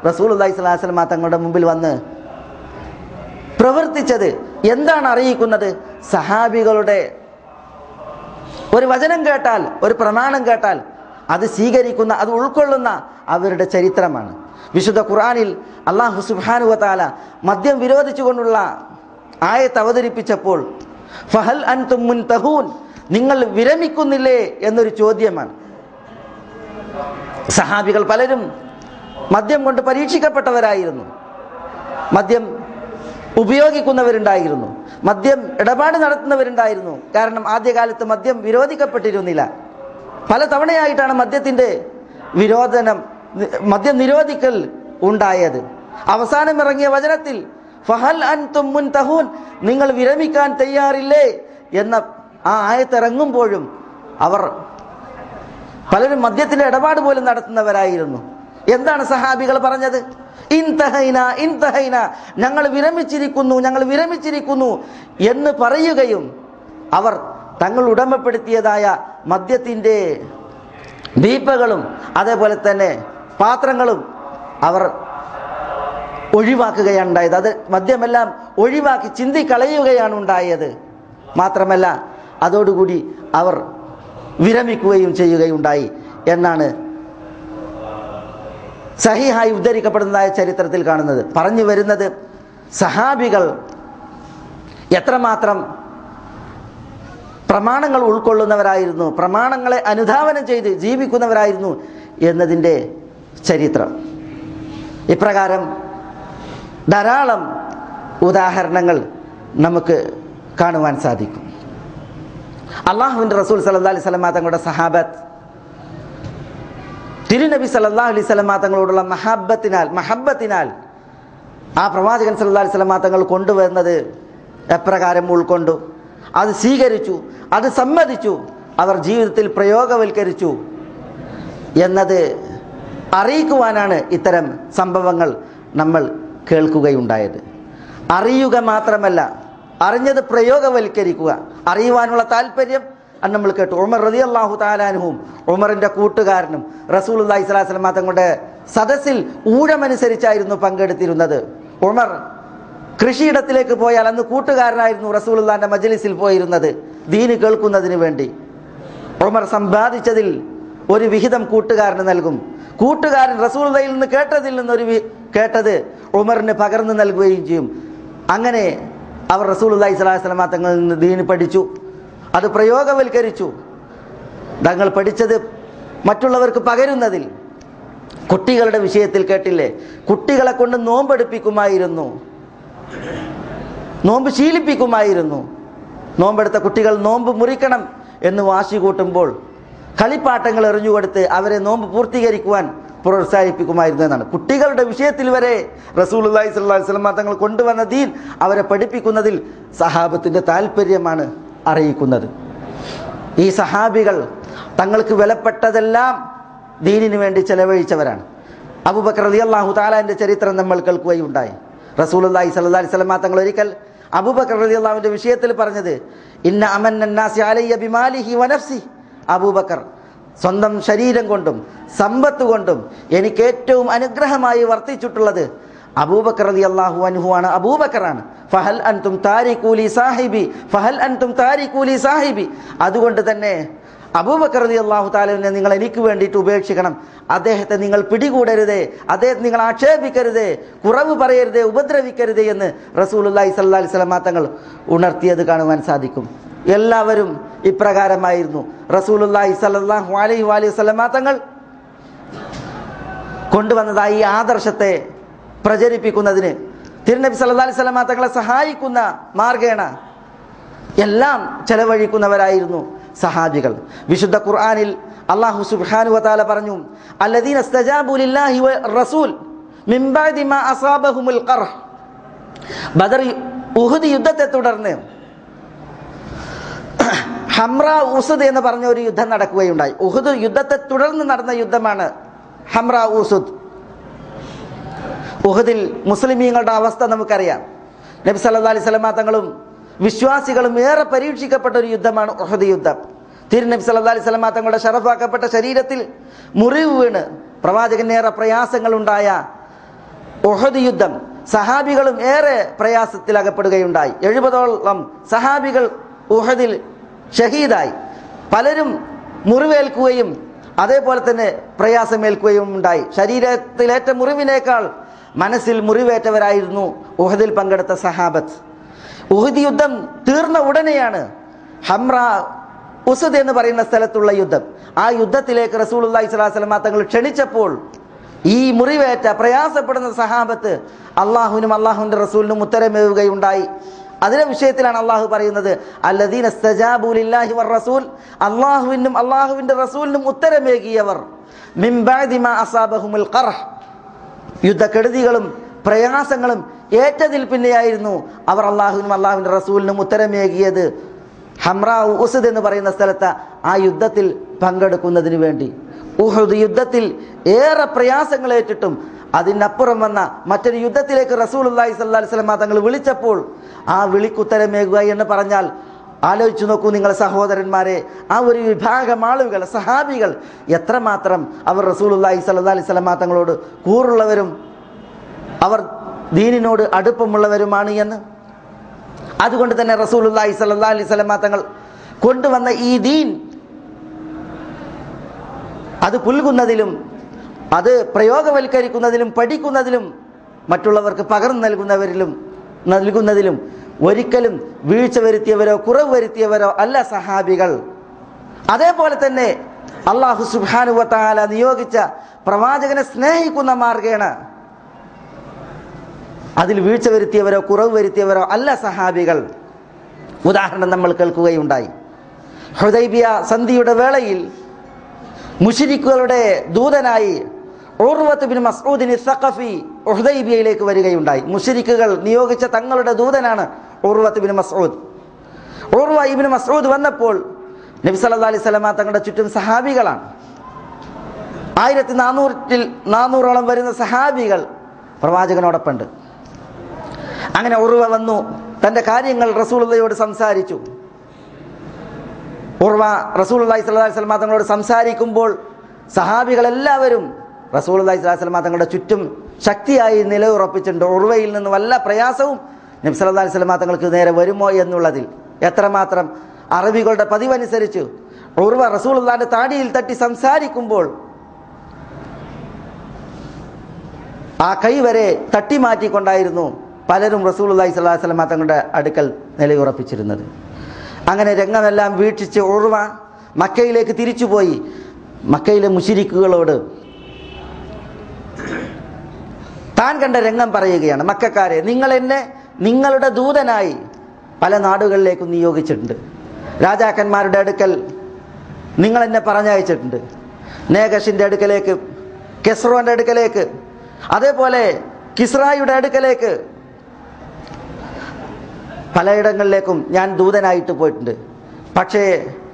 റസൂൽ അള്ളഹി സ്വലാസ്ലമ തങ്ങളുടെ മുമ്പിൽ വന്ന് പ്രവർത്തിച്ചത് എന്താണ് അറിയിക്കുന്നത് സഹാബികളുടെ ഒരു വചനം കേട്ടാൽ ഒരു പ്രമാണം കേട്ടാൽ അത് സ്വീകരിക്കുന്ന അത് ഉൾക്കൊള്ളുന്ന അവരുടെ ചരിത്രമാണ് വിശുദ്ധ ഖുർആനിൽ അള്ളാഹു സുബാനുവത്താല മദ്യം വിരോധിച്ചുകൊണ്ടുള്ള ആയത്ത് അവതരിപ്പിച്ചപ്പോൾ ഫഹൽ അൻ തുമ്മുൻ തഹൂൻ നിങ്ങൾ വിരമിക്കുന്നില്ലേ എന്നൊരു ചോദ്യമാണ് സഹാബികൾ പലരും മദ്യം കൊണ്ട് പരീക്ഷിക്കപ്പെട്ടവരായിരുന്നു മദ്യം ഉപയോഗിക്കുന്നവരുണ്ടായിരുന്നു മദ്യം ഇടപാട് നടത്തുന്നവരുണ്ടായിരുന്നു കാരണം ആദ്യകാലത്ത് മദ്യം വിരോധിക്കപ്പെട്ടിരുന്നില്ല പല തവണയായിട്ടാണ് മദ്യത്തിൻ്റെ വിരോധനം മദ്യം നിരോധിക്കൽ ഉണ്ടായത് അവസാനം ഇറങ്ങിയ വചനത്തിൽ ഫഹൽ അൻ തുമ്മുൻ തഹൂൻ നിങ്ങൾ വിരമിക്കാൻ തയ്യാറില്ലേ എന്ന ആ ആയത്തിറങ്ങുമ്പോഴും അവർ പലരും മദ്യത്തിന്റെ ഇടപാട് പോലും നടത്തുന്നവരായിരുന്നു എന്താണ് സഹാബികൾ പറഞ്ഞത് ഇൻതഹൈന ഇൻതഹൈന ഞങ്ങൾ വിരമിച്ചിരിക്കുന്നു ഞങ്ങൾ വിരമിച്ചിരിക്കുന്നു എന്ന് പറയുകയും അവർ തങ്ങൾ ഉടമപ്പെടുത്തിയതായ മദ്യത്തിൻ്റെ ദീപകളും അതേപോലെ തന്നെ പാത്രങ്ങളും അവർ ഒഴിവാക്കുകയാണ് ഉണ്ടായത് അത് മദ്യമെല്ലാം ഒഴിവാക്കി ചിന്തിക്കളയുകയാണ് ഉണ്ടായത് മാത്രമല്ല അതോടുകൂടി അവർ വിരമിക്കുകയും ചെയ്യുകയുണ്ടായി എന്നാണ് സഹിഹായി ഉദ്ധരിക്കപ്പെടുന്നതായ ചരിത്രത്തിൽ കാണുന്നത് പറഞ്ഞു വരുന്നത് സഹാബികൾ എത്രമാത്രം പ്രമാണങ്ങൾ ഉൾക്കൊള്ളുന്നവരായിരുന്നു പ്രമാണങ്ങളെ അനുധാവനം ചെയ്ത് ജീവിക്കുന്നവരായിരുന്നു എന്നതിൻ്റെ ചരിത്രം ഇപ്രകാരം ധാരാളം ഉദാഹരണങ്ങൾ നമുക്ക് കാണുവാൻ സാധിക്കും അള്ളാഹുവിൻ്റെ റസൂൽ സല്ലാ അലൈഹി സ്വലമ തങ്ങളുടെ സഹാബത്ത് തിരുനബി സല്ലാ അലൈഹി സ്വലമ തങ്ങളോടുള്ള മഹബത്തിനാൽ മഹബത്തിനാൽ ആ പ്രവാചകൻ സല്ലാ അലൈഹി സ്വലമ തങ്ങൾ കൊണ്ടുവന്നത് എപ്രകാരം ഉൾക്കൊണ്ടു അത് സ്വീകരിച്ചു അത് സമ്മതിച്ചു അവർ ജീവിതത്തിൽ പ്രയോഗവൽക്കരിച്ചു എന്നത് അറിയിക്കുവാനാണ് ഇത്തരം സംഭവങ്ങൾ നമ്മൾ കേൾക്കുകയുണ്ടായത് അറിയുക മാത്രമല്ല അറിഞ്ഞത് പ്രയോഗവൽക്കരിക്കുക അറിയുവാനുള്ള താല്പര്യം അത് നമ്മൾ കേട്ടു ഉമർ റതി അള്ളാഹു താലാനുഹും ഉമറിൻ്റെ കൂട്ടുകാരനും റസൂൽ അള്ളഹി സ്വലാസ്ലമ തങ്ങളുടെ സദസ്സിൽ ഊഴമനുസരിച്ചായിരുന്നു പങ്കെടുത്തിരുന്നത് ഉമർ കൃഷിയിടത്തിലേക്ക് പോയാൽ അന്ന് കൂട്ടുകാരനായിരുന്നു റസൂലുള്ളാന്റെ മജലിസിൽ പോയിരുന്നത് ദീന് കേൾക്കുന്നതിന് വേണ്ടി ഉമർ സമ്പാദിച്ചതിൽ ഒരു വിഹിതം കൂട്ടുകാരന് നൽകും കൂട്ടുകാരൻ റസൂലുള്ളയിൽ നിന്ന് കേട്ടതിൽ നിന്നൊരു വി- കേട്ടത് ഉമറിന് പകർന്നു നൽകുകയും ചെയ്യും അങ്ങനെ അവർ റസൂലുള്ളാഹി സ്വല്ലല്ലാഹി അലൈഹി വസല്ലമ തങ്ങളിൽ നിന്ന് ദീന് പഠിച്ചു അത് പ്രയോഗവൽക്കരിച്ചു തങ്ങൾ പഠിച്ചത് മറ്റുള്ളവർക്ക് പകരുന്നതിൽ കുട്ടികളുടെ വിഷയത്തിൽ കേട്ടില്ലേ കുട്ടികളെ കൊണ്ട് നോമ്പെടുപ്പിക്കുമായിരുന്നു നോമ്പ് ശീലിപ്പിക്കുമായിരുന്നു നോമ്പെടുത്ത കുട്ടികൾ നോമ്പ് മുറിക്കണം എന്ന് വാശി കൂട്ടുമ്പോൾ കളിപ്പാട്ടങ്ങൾ എറിഞ്ഞുകൊടുത്ത് അവരെ നോമ്പ് പൂർത്തീകരിക്കുവാൻ പ്രോത്സാഹിപ്പിക്കുമായിരുന്നു എന്നാണ് കുട്ടികളുടെ വിഷയത്തിൽ വരെ റസൂൽ അള്ളഹി സ്വല്ലി സ്വലമ തങ്ങൾ കൊണ്ടുവന്ന ദീൻ അവരെ പഠിപ്പിക്കുന്നതിൽ സഹാബത്തിൻ്റെ താല്പര്യമാണ് അറിയിക്കുന്നത് ഈ സഹാബികൾ തങ്ങൾക്ക് വിലപ്പെട്ടതെല്ലാം ദീനിനു വേണ്ടി ചെലവഴിച്ചവരാണ് അബൂബക്കർ അലി അള്ളാഹു താലാന്റെ ചരിത്രം നമ്മൾ കേൾക്കുകയുണ്ടായി റസൂൽ അള്ളാഹി സല്ലാ അലൈഹി സ്വലമ തങ്ങൾ ഒരിക്കൽ അബൂബക്കർ അലി അള്ളാഹുവിന്റെ വിഷയത്തിൽ പറഞ്ഞത് ഇന്ന അമന്നാസി അലയ്യ ബിമാലിഹി വനഫ്സി അബൂബക്കർ സ്വന്തം ശരീരം കൊണ്ടും സമ്പത്ത് കൊണ്ടും എനിക്ക് ഏറ്റവും അനുഗ്രഹമായി വർത്തിച്ചിട്ടുള്ളത് അബൂബക്കർ അലി അള്ളാഹു അനുഹുവാണ് അബൂബക്കറാണ് ഫഹൽ അൻതും താരിഖൂലി സാഹിബി ഫഹൽ അൻതും താരിഖൂലി സാഹിബി അതുകൊണ്ട് തന്നെ അബൂബക്കർ അലി അള്ളാഹു താലുവിനെ നിങ്ങൾ എനിക്ക് വേണ്ടിയിട്ട് ഉപേക്ഷിക്കണം അദ്ദേഹത്തെ നിങ്ങൾ പിടികൂടരുതേ അദ്ദേഹത്തെ നിങ്ങൾ ആക്ഷേപിക്കരുതേ കുറവ് പറയരുതേ ഉപദ്രവിക്കരുതേ എന്ന് റസൂൽ അള്ളാഹി സല്ലാ അലൈഹി സ്വലമാ തങ്ങൾ ഉണർത്തിയത് കാണുവാൻ സാധിക്കും എല്ലാവരും ഇപ്രകാരമായിരുന്നു റസൂലുല്ലാഹി സല്ലാഹു അലൈഹി അലൈഹി സ്വലമാ തങ്ങൾ കൊണ്ടുവന്നതായി ഈ ആദർശത്തെ പ്രചരിപ്പിക്കുന്നതിന് തിരുനബി സല്ലാ അലൈഹി സ്വലമാ തങ്ങളെ സഹായിക്കുന്ന മാർഗേണ എല്ലാം ചെലവഴിക്കുന്നവരായിരുന്നു സഹാബികൾ വിശുദ്ധ ഖുർആനിൽ അള്ളാഹു സുബ്ഹാനു വതാല പറഞ്ഞു അല്ലദീന ഇസ്തജാബു ലില്ലാഹി വ റസൂൽ മിൻ ബഅദി മാ അസാബഹുമുൽ ഖർഹ് ബദർ ഉഹദ് യുദ്ധത്തെ തുടർന്ന് ഹംറ ഉസുദ് എന്ന് പറഞ്ഞ ഒരു യുദ്ധം നടക്കുകയുണ്ടായി ഉഹദ് യുദ്ധത്തെ തുടർന്ന് നടന്ന യുദ്ധമാണ് ഹംറ ഉസുദ് ഉഹദിൽ മുസ്ലിമീങ്ങളുടെ അവസ്ഥ നമുക്കറിയാം നബി സല്ലാ അലൈഹി സ്വലമാ തങ്ങളും വിശ്വാസികളും ഏറെ പരീക്ഷിക്കപ്പെട്ട ഒരു യുദ്ധമാണ് ഉഹദ് യുദ്ധം തിരുനബി സല്ലാ അലൈഹി സ്വലമാ തങ്ങളുടെ ഷറഫാക്കപ്പെട്ട ശരീരത്തിൽ മുറിവ് വീണ് പ്രവാചകന് ഏറെ പ്രയാസങ്ങളുണ്ടായ ഒഹദ് യുദ്ധം സഹാബികളും ഏറെ പ്രയാസത്തിൽ അകപ്പെടുകയുണ്ടായി എഴുപതോളം സഹാബികൾ ഉഹദിൽ ഷഹീദായി പലരും മുറിവേൽക്കുകയും അതേപോലെ തന്നെ പ്രയാസമേൽക്കുകയും ഉണ്ടായി ശരീരത്തിലേറ്റ മുറിവിനേക്കാൾ മനസ്സിൽ മുറിവേറ്റവരായിരുന്നു ഉഹദിൽ പങ്കെടുത്ത സഹാബത്ത് ഉഹദ് യുദ്ധം തീർന്ന ഉടനെയാണ് ഹംറ ഉസദ് എന്ന് പറയുന്ന സ്ഥലത്തുള്ള യുദ്ധം ആ യുദ്ധത്തിലേക്ക് റസൂൽ അള്ളഹി സ്വലാസ്ലമ തങ്ങൾ ക്ഷണിച്ചപ്പോൾ ഈ മുറിവേറ്റ പ്രയാസപ്പെടുന്ന സഹാബത്ത് അള്ളാഹുവിനും അള്ളാഹുവിൻ്റെ റസൂലിനും ഉത്തരമേവുകയുണ്ടായി അതിന്റെ വിഷയത്തിലാണ് അള്ളാഹു പറയുന്നത് അല്ലദീന സ്തജാബുലില്ലാഹി വർ റസൂൽ അള്ളാഹുവിനും അള്ളാഹുവിൻ്റെ റസൂലിനും ഉത്തരമേകിയവർ മിൻ ബഅദി മാ അസാബഹുമുൽ ഖർഹ് യുദ്ധക്കെടുതികളും പ്രയാസങ്ങളും ഏറ്റതിൽ പിന്നെയായിരുന്നു അവർ അള്ളാഹുവിനും അള്ളാഹുവിൻ്റെ റസൂലിനും ഉത്തരമേകിയത് ഹംറ ഉസദ് എന്ന് പറയുന്ന സ്ഥലത്ത് ആ യുദ്ധത്തിൽ പങ്കെടുക്കുന്നതിന് വേണ്ടി ഉഹദ് യുദ്ധത്തിൽ ഏറെ പ്രയാസങ്ങൾ ഏറ്റിട്ടും അതിനപ്പുറം വന്ന മറ്റൊരു യുദ്ധത്തിലേക്ക് റസൂൽ അള്ളാഹി സല്ലാ സ്വലമ തങ്ങൾ വിളിച്ചപ്പോൾ ആ വിളിക്കുത്തരമേകുക എന്ന് പറഞ്ഞാൽ ആലോചിച്ചു നോക്കൂ നിങ്ങൾ സഹോദരന്മാരെ ആ ഒരു വിഭാഗം ആളുകൾ സഹാബികൾ എത്രമാത്രം അവർ റസൂൽ അള്ളാഹി സല്ലാ അലൈഹി സ്വലമ തങ്ങളോട് കൂറുള്ളവരും അവർ ദീനിനോട് അടുപ്പമുള്ളവരുമാണ് എന്ന് അതുകൊണ്ട് തന്നെ റസൂൽ അള്ളാഹി സല്ലാ അലൈഹി സ്വലമ തങ്ങൾ കൊണ്ടുവന്ന ഈ ദീൻ അത് പുൽകുന്നതിലും അത് പ്രയോഗവൽക്കരിക്കുന്നതിലും പഠിക്കുന്നതിലും മറ്റുള്ളവർക്ക് പകർന്നു നൽകുന്നവരിലും നൽകുന്നതിലും ഒരിക്കലും വീഴ്ച വരുത്തിയവരോ കുറവ് വരുത്തിയവരോ അല്ല സഹാബികൾ അതേപോലെ തന്നെ അള്ളാഹു സുബാനുവത്താല നിയോഗിച്ച പ്രവാചകനെ സ്നേഹിക്കുന്ന മാർഗേണ അതിൽ വീഴ്ച വരുത്തിയവരോ കുറവ് വരുത്തിയവരോ അല്ല സഹാബികൾ ഉദാഹരണം നമ്മൾ കേൾക്കുകയുണ്ടായി ഹുദൈബിയ സന്ധിയുടെ വേളയിൽ മുഷിരിക്കുകളുടെ ദൂതനായി ഉർവത്ത് ബിൻ മസ്ഊദിന് സഖഫി ഉഹ്ദൈബിയയിലേക്ക് വരികയുണ്ടായി മുഷിരിക്കുകൾ നിയോഗിച്ച തങ്ങളുടെ ദൂതനാണ് Urwat bin Masud Urwa ibn Masud വന്നപ്പോൾ നബി സല്ലല്ലാഹു അലൈഹി സ്വലമ തങ്ങളുടെ ചുറ്റും സഹാബികളാണ് ആയിരത്തി നാനൂറിൽ നാനൂറോളം വരുന്ന സഹാബികൾ പ്രവാചകനോടൊപ്പമുണ്ട് അങ്ങനെ ഉർവ വന്നു തൻ്റെ കാര്യങ്ങൾ റസൂലുള്ളയോട് സംസാരിച്ചു ഉർവ റസൂൽ അള്ളഹി സ്വലാഹി സ്വലമ തങ്ങളോട് സംസാരിക്കുമ്പോൾ സഹാബികളെല്ലാവരും റസൂൽ അള്ളഹി സ്വലാഹി സ്വലമ തങ്ങളുടെ ചുറ്റും ശക്തിയായി നിലയുറപ്പിച്ചിട്ടുണ്ട് ഉർവയിൽ നിന്ന് വല്ല പ്രയാസവും നബി സല്ലല്ലാഹി അലൈഹി സ്വലമ തങ്ങൾക്ക് നേരെ വരുമോ എന്നുള്ളതിൽ എത്രമാത്രം അറബികളുടെ പതിവനുസരിച്ച് ഉർവ റസൂൽ അള്ളാന്റെ താടിയിൽ തട്ടി സംസാരിക്കുമ്പോൾ ആ കൈ വരെ തട്ടി മാറ്റിക്കൊണ്ടായിരുന്നു പലരും റസൂൽ അള്ളഹി സ്വലാഹി സ്വലമ തങ്ങളുടെ അടുക്കൽ നിലയുറപ്പിച്ചിരുന്നത് അങ്ങനെ രംഗമെല്ലാം വീക്ഷിച്ച് ഉറവ മക്കയിലേക്ക് തിരിച്ചുപോയി മക്കയിലെ മുഷിരിക്കുകളോട് താൻ കണ്ട രംഗം പറയുകയാണ് മക്കാരെ നിങ്ങൾ എന്നെ നിങ്ങളുടെ ദൂതനായി പല നാടുകളിലേക്കും നിയോഗിച്ചിട്ടുണ്ട് രാജാക്കന്മാരുടെ അടുക്കൽ നിങ്ങൾ എന്നെ പറഞ്ഞയച്ചിട്ടുണ്ട് നേഗഷിൻ്റെ അടുക്കലേക്ക് കെസ്രോന്റെ അടുക്കലേക്ക് അതേപോലെ കിസ്രായുടെ അടുക്കലേക്ക് പലയിടങ്ങളിലേക്കും ഞാൻ ദൂതനായിട്ട് പോയിട്ടുണ്ട് പക്ഷേ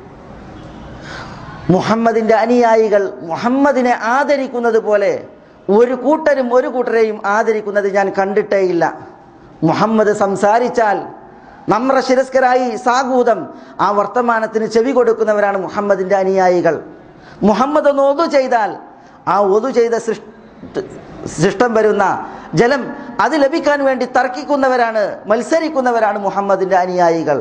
മുഹമ്മദിൻ്റെ അനുയായികൾ മുഹമ്മദിനെ ആദരിക്കുന്നത് പോലെ ഒരു കൂട്ടരും ഒരു കൂട്ടരെയും ആദരിക്കുന്നത് ഞാൻ കണ്ടിട്ടേയില്ല മുഹമ്മദ് സംസാരിച്ചാൽ നമ്ര ശിരസ്കരായി സാഗൂതം ആ വർത്തമാനത്തിന് ചെവി കൊടുക്കുന്നവരാണ് മുഹമ്മദിൻ്റെ അനുയായികൾ മുഹമ്മദ് ഒന്ന് ഒതു ചെയ്താൽ ആ ഒതു ചെയ്ത സൃഷ്ടി ശിഷ്ടം വരുന്ന ജലം അത് ലഭിക്കാൻ വേണ്ടി തർക്കിക്കുന്നവരാണ് മത്സരിക്കുന്നവരാണ് മുഹമ്മദിന്റെ അനുയായികൾ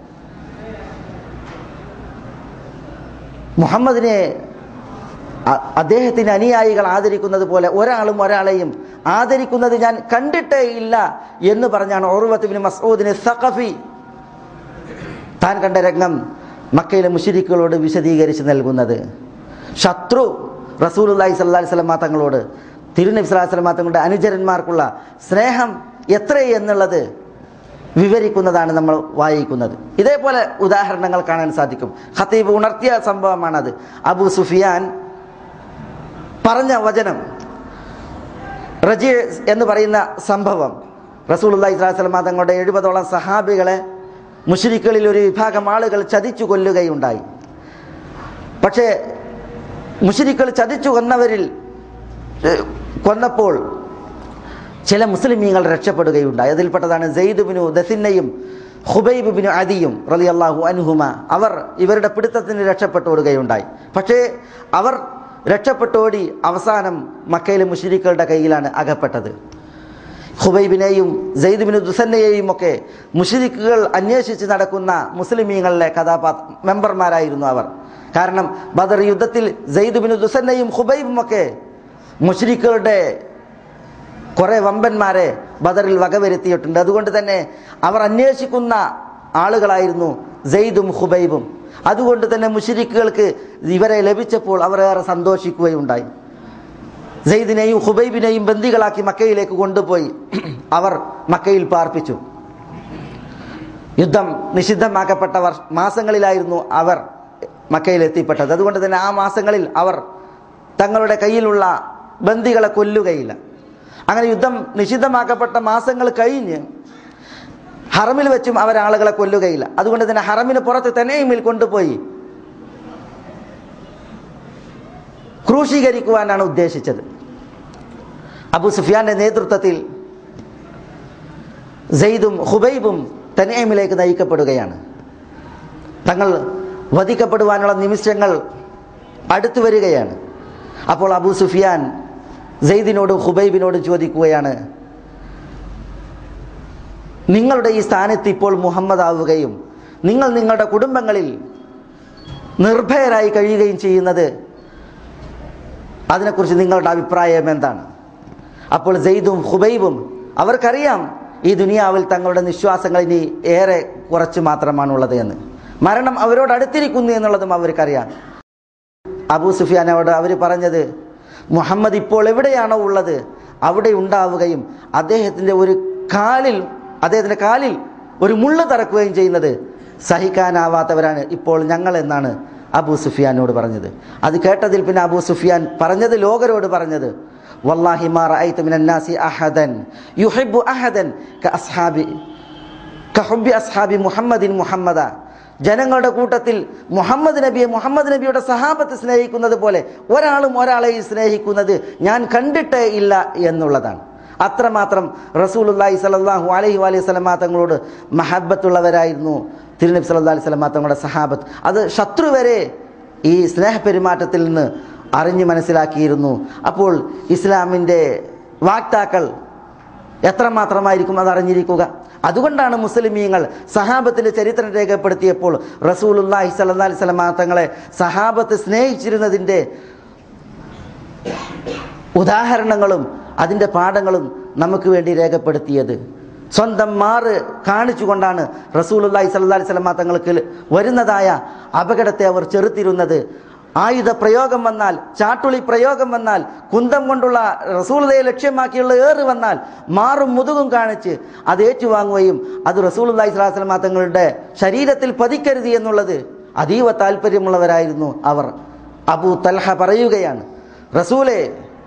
മുഹമ്മദിനെ അ- അദ്ദേഹത്തിന്റെ അനുയായികൾ ആദരിക്കുന്നത് പോലെ ഒരാളും ഒരാളെയും ആദരിക്കുന്നത് ഞാൻ കണ്ടിട്ടേ ഇല്ല എന്ന് പറഞ്ഞാണ് ഓർവത്തുബിന് മസൂദിന് സഖഫി താൻ കണ്ട രംഗം മക്കയിലെ മുഷരിക്കുകളോട് വിശദീകരിച്ച് നൽകുന്നത് ശത്രു റസൂലുല്ലാഹി സല്ലല്ലാഹി സ്വലമ തങ്ങളോട് തിരുനബി സ്വലാഹി സ്വലമ തങ്ങളുടെ അനുചരന്മാർക്കുള്ള സ്നേഹം എത്ര എന്നുള്ളത് വിവരിക്കുന്നതാണ് നമ്മൾ വായിക്കുന്നത് ഇതേപോലെ ഉദാഹരണങ്ങൾ കാണാൻ സാധിക്കും ഖത്തീബ് ഉണർത്തിയ സംഭവമാണത് അബു സുഫിയാൻ പറഞ്ഞ വചനം റജി എന്ന് പറയുന്ന സംഭവം റസൂലുല്ലാഹി സ്വലാഹി സ്വലമ തങ്ങളുടെ എഴുപതോളം സഹാബികളെ മുഷരിക്കളിൽ ഒരു വിഭാഗം ആളുകൾ ചതിച്ചു കൊല്ലുകയുണ്ടായി പക്ഷേ മുഷരിക്കൾ ചതിച്ചു കൊന്നവരിൽ ഏഹ്, കൊന്നപ്പോൾ ചില മുസ്ലിമീങ്ങൾ രക്ഷപ്പെടുകയുണ്ടായി അതിൽപ്പെട്ടതാണ് സെയ്ദ് ബിനു ദസിന്നയും ഹുബൈബ് ബിനു അദിയും റലി അള്ളാഹു അൻഹുമ അവർ ഇവരുടെ പിടുത്തത്തിന് രക്ഷപ്പെട്ടോടുകയുണ്ടായി പക്ഷേ അവർ രക്ഷപ്പെട്ടോടി അവസാനം മക്കയിലെ മുഷരിക്കളുടെ കയ്യിലാണ് അകപ്പെട്ടത് ഹുബൈബിനെയും സെയ്ദ് ദുസന്നയെയും ഒക്കെ മുഷരിക്കുകൾ അന്വേഷിച്ച് നടക്കുന്ന മുസ്ലിമീങ്ങളിലെ കഥാപാത്ര മെമ്പർമാരായിരുന്നു അവർ കാരണം ബദർ യുദ്ധത്തിൽ സെയ്ദ് ബിൻ ദുസന്നയും ഹുബൈബും ഒക്കെ മുഷരിക്കുകളുടെ കുറേ വമ്പന്മാരെ ബദറിൽ വകവരുത്തിയിട്ടുണ്ട് അതുകൊണ്ട് തന്നെ അവർ അന്വേഷിക്കുന്ന ആളുകളായിരുന്നു സെയ്ദും ഹുബൈബും അതുകൊണ്ട് തന്നെ മുഷരിക്കുകൾക്ക് ഇവരെ ലഭിച്ചപ്പോൾ അവർ ഏറെ സന്തോഷിക്കുകയുണ്ടായി സെയ്ദിനെയും ഹുബൈബിനെയും ബന്ദികളാക്കി മക്കയിലേക്ക് കൊണ്ടുപോയി അവർ മക്കയിൽ പാർപ്പിച്ചു യുദ്ധം നിഷിദ്ധമാക്കപ്പെട്ട വർഷ മാസങ്ങളിലായിരുന്നു അവർ മക്കയിൽ എത്തിപ്പെട്ടത് അതുകൊണ്ട് തന്നെ ആ മാസങ്ങളിൽ അവർ തങ്ങളുടെ കയ്യിലുള്ള ബന്ദികളെ കൊല്ലുകയില്ല അങ്ങനെ യുദ്ധം നിഷിദ്ധമാക്കപ്പെട്ട മാസങ്ങൾ കഴിഞ്ഞ് ഹറമിൽ വെച്ചും അവർ ആളുകളെ കൊല്ലുകയില്ല അതുകൊണ്ട് തന്നെ ഹറമിന് പുറത്ത് തന്നെയുമിൽ കൊണ്ടുപോയി ക്രൂശീകരിക്കുവാനാണ് ഉദ്ദേശിച്ചത് അബു സുഫിയാന്റെ നേതൃത്വത്തിൽ സെയ്ദും ഹുബൈബും തനേമിലേക്ക് നയിക്കപ്പെടുകയാണ് തങ്ങൾ വധിക്കപ്പെടുവാനുള്ള നിമിഷങ്ങൾ അടുത്തു വരികയാണ് അപ്പോൾ അബു സുഫിയാൻ സെയ്ദിനോടും ഹുബൈബിനോടും ചോദിക്കുകയാണ് നിങ്ങളുടെ ഈ സ്ഥാനത്ത് ഇപ്പോൾ മുഹമ്മദ് ആവുകയും നിങ്ങൾ നിങ്ങളുടെ കുടുംബങ്ങളിൽ നിർഭയരായി കഴിയുകയും ചെയ്യുന്നത് അതിനെക്കുറിച്ച് നിങ്ങളുടെ അഭിപ്രായം എന്താണ് അപ്പോൾ സെയ്ദും ഹുബൈബും അവർക്കറിയാം ഈ ദുനിയാവിൽ തങ്ങളുടെ നിശ്വാസങ്ങൾ ഇനി ഏറെ കുറച്ച് മാത്രമാണുള്ളത് എന്ന് മരണം അവരോട് അടുത്തിരിക്കുന്നു എന്നുള്ളതും അവർക്കറിയാം അബൂ സുഫിയാനോട് അവർ പറഞ്ഞത് മുഹമ്മദ് ഇപ്പോൾ എവിടെയാണോ ഉള്ളത് അവിടെ ഉണ്ടാവുകയും അദ്ദേഹത്തിൻ്റെ ഒരു കാലിൽ അദ്ദേഹത്തിൻ്റെ കാലിൽ ഒരു മുള്ള് തറക്കുകയും ചെയ്യുന്നത് സഹിക്കാനാവാത്തവരാണ് ഇപ്പോൾ ഞങ്ങൾ എന്നാണ് അബൂ സുഫിയാനോട് പറഞ്ഞത് അത് കേട്ടതിൽ പിന്നെ അബൂ സുഫിയാൻ പറഞ്ഞത് ലോകരോട് പറഞ്ഞത് വല്ലാഹി മാ റഅയ്തു മിനൻ നാസി അഹദൻ യുഹിബ്ബു അഹദൻ കഅസ്ഹാബി കഹുബ്ബി അസ്ഹാബി മുഹമ്മദിൻ മുഹമ്മദ ജനങ്ങളുടെ കൂട്ടത്തിൽ മുഹമ്മദ് നബിയെ മുഹമ്മദ് നബിയുടെ സഹാബത്ത് സ്നേഹിക്കുന്നത് പോലെ ഒരാളും ഒരാളെ സ്നേഹിക്കുന്നത് ഞാൻ കണ്ടിട്ടേ ഇല്ല എന്നുള്ളതാണ് അത്രമാത്രം റസൂലുല്ലാഹി സലല്ലാഹു അലൈഹി അലൈഹി സ്വലമാ തങ്ങളോട് മഹബത്തുള്ളവരായിരുന്നു തിരുനബി സല്ലാ അലൈഹി സ്വലമാ തങ്ങളുടെ സഹാബത്ത് അത് ശത്രു വരെ ഈ സ്നേഹപെരുമാറ്റത്തിൽ നിന്ന് അറിഞ്ഞു മനസ്സിലാക്കിയിരുന്നു അപ്പോൾ ഇസ്ലാമിൻ്റെ വാക്താക്കൾ എത്രമാത്രമായിരിക്കും അത് അറിഞ്ഞിരിക്കുക അതുകൊണ്ടാണ് മുസ്ലിമീങ്ങൾ സഹാബത്തിന്റെ ചരിത്രം രേഖപ്പെടുത്തിയപ്പോൾ റസൂലുല്ലാഹി സല്ലല്ലാഹി അലൈഹി വസല്ലം തങ്ങളെ സഹാബത്ത് സ്നേഹിച്ചിരുന്നതിൻ്റെ ഉദാഹരണങ്ങളും അതിൻ്റെ പാഠങ്ങളും നമുക്ക് വേണ്ടി രേഖപ്പെടുത്തിയത് സ്വന്തം മാറ് കാണിച്ചുകൊണ്ടാണ് റസൂലുല്ലാഹി സല്ലല്ലാഹി അലൈഹി വസല്ലം തങ്ങൾക്ക് വരുന്നതായ അപകടത്തെ അവർ ചെറുത്തിരുന്നത് ആയുധ പ്രയോഗം വന്നാൽ ചാട്ടുളി പ്രയോഗം വന്നാൽ കുന്തം കൊണ്ടുള്ള റസൂലതയെ ലക്ഷ്യമാക്കിയുള്ള ഏറ് വന്നാൽ മാറും മുതുകും കാണിച്ച് അത് ഏറ്റുവാങ്ങുകയും അത് റസൂലുല്ലാഹി സ്വലാഹു വസ്ലമ തങ്ങളുടെ ശരീരത്തിൽ പതിക്കരുത് എന്നുള്ളത് അതീവ താല്പര്യമുള്ളവരായിരുന്നു അവർ അബൂ തൽഹ പറയുകയാണ് റസൂലെ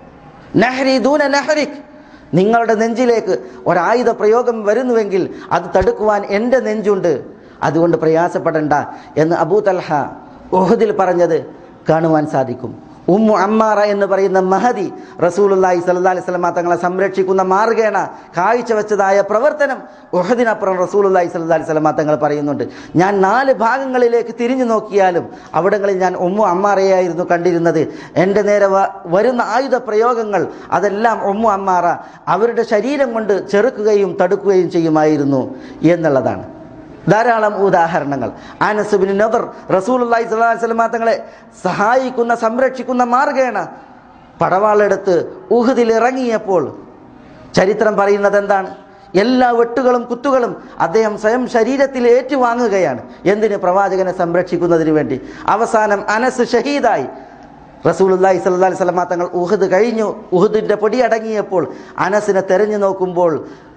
നെഹ്രി ദൂന നെഹ്രിക് നിങ്ങളുടെ നെഞ്ചിലേക്ക് ഒരായുധ പ്രയോഗം വരുന്നുവെങ്കിൽ അത് തടുക്കുവാൻ എൻ്റെ നെഞ്ചുണ്ട് അതുകൊണ്ട് പ്രയാസപ്പെടണ്ട എന്ന് അബൂ തൽഹ ഉഹദിൽ പറഞ്ഞത് കാണുവാൻ സാധിക്കും ഉമ്മു അമ്മാറ എന്ന് പറയുന്ന മഹതി റസൂലുല്ലാഹി സല്ലല്ലാഹി അലൈഹി വസല്ലം തങ്ങളെ സംരക്ഷിക്കുന്ന മാർഗേണ കാഴ്ചവെച്ചതായ പ്രവർത്തനം ഉഹദിനപ്പുറം റസൂലുല്ലാഹി സല്ലല്ലാഹി അലൈഹി വസല്ലം തങ്ങൾ പറയുന്നുണ്ട് ഞാൻ നാല് ഭാഗങ്ങളിലേക്ക് തിരിഞ്ഞു നോക്കിയാലും അവിടങ്ങളിൽ ഞാൻ ഉമ്മു അമ്മാറയായിരുന്നു കണ്ടിരുന്നത് എൻ്റെ നേരെ വ- വരുന്ന ആയുധ പ്രയോഗങ്ങൾ അതെല്ലാം ഉമ്മു അമ്മാറ അവരുടെ ശരീരം കൊണ്ട് ചെറുക്കുകയും തടുക്കുകയും ചെയ്യുമായിരുന്നു എന്നുള്ളതാണ് ധാരാളം ഉദാഹരണങ്ങൾ ആനസുബിൻ നദർ റസൂലുള്ളാഹി സ്വല്ലല്ലാഹി അലൈഹി വസല്ലം തങ്ങളെ സഹായിക്കുന്ന സംരക്ഷിക്കുന്ന മാർഗേണ പടവാളെടുത്ത് ഉഹുദിൽ ഇറങ്ങിയപ്പോൾ ചരിത്രം പറയുന്നത് എന്താണ് എല്ലാ വെട്ടുകളും കുത്തുകളും അദ്ദേഹം സ്വയം ശരീരത്തിൽ ഏറ്റുവാങ്ങുകയാണ് എന്തിന് പ്രവാചകനെ സംരക്ഷിക്കുന്നതിന് വേണ്ടി അവസാനം അനസ് ഷഹീദായി റസൂലുല്ലാഹി സ്വല്ലല്ലാഹി അലൈഹി വസല്ലം തങ്ങൾ ഉഹദ് കഴിഞ്ഞു ഉഹദിൻ്റെ പൊടി അടങ്ങിയപ്പോൾ അനസിനെ തെരഞ്ഞു നോക്കുമ്പോൾ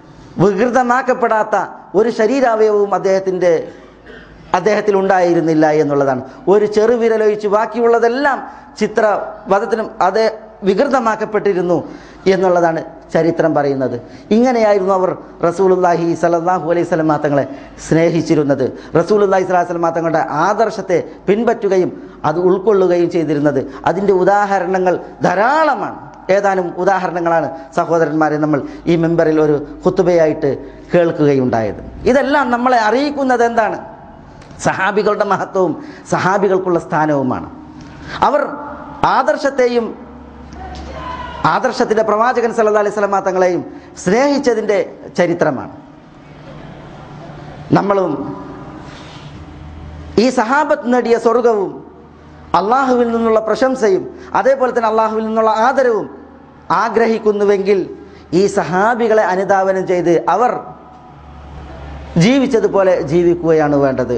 വികൃതമാക്കപ്പെടാത്ത ഒരു ശരീരാവയവവും അദ്ദേഹത്തിൻ്റെ അദ്ദേഹത്തിൽ ഉണ്ടായിരുന്നില്ല എന്നുള്ളതാണ് ഒരു ചെറുവിരലൊഴിച്ച് ബാക്കിയുള്ളതെല്ലാം ചിത്രവധത്തിനും അത് വികൃതമാക്കപ്പെട്ടിരുന്നു എന്നുള്ളതാണ് ചരിത്രം പറയുന്നത് ഇങ്ങനെയായിരുന്നു അവർ റസൂലുല്ലാഹി സലല്ലാഹു അലൈഹി സ്വലം തങ്ങളെ സ്നേഹിച്ചിരുന്നത് റസൂലുല്ലാഹി സ്വലാഹു സ്വലം തങ്ങളുടെ ആദർശത്തെ പിൻപറ്റുകയും അത് ഉൾക്കൊള്ളുകയും ചെയ്തിരുന്നത് അതിൻ്റെ ഉദാഹരണങ്ങൾ ധാരാളമാണ് ഏതാനും ഉദാഹരണങ്ങളാണ് സഹോദരന്മാരെ നമ്മൾ ഈ മെമ്പറിൽ ഒരു കുത്തുബയായിട്ട് കേൾക്കുകയുണ്ടായത് ഇതെല്ലാം നമ്മളെ അറിയിക്കുന്നത് എന്താണ് സഹാബികളുടെ മഹത്വവും സഹാബികൾക്കുള്ള സ്ഥാനവുമാണ് അവർ ആദർശത്തെയും ആദർശത്തിൻ്റെ പ്രവാചകൻ സല്ലല്ലാഹു അലൈഹി വസല്ലമ തങ്ങളെയും സ്നേഹിച്ചതിൻ്റെ ചരിത്രമാണ് നമ്മളും ഈ സഹാബത്ത് നേടിയ സ്വർഗവും അള്ളാഹുവിൽ നിന്നുള്ള പ്രശംസയും അതേപോലെ തന്നെ അള്ളാഹുവിൽ നിന്നുള്ള ആദരവും ആഗ്രഹിക്കുന്നുവെങ്കിൽ ഈ സഹാബികളെ അനുധാവനം ചെയ്ത് അവർ ജീവിച്ചതുപോലെ ജീവിക്കുകയാണ് വേണ്ടത്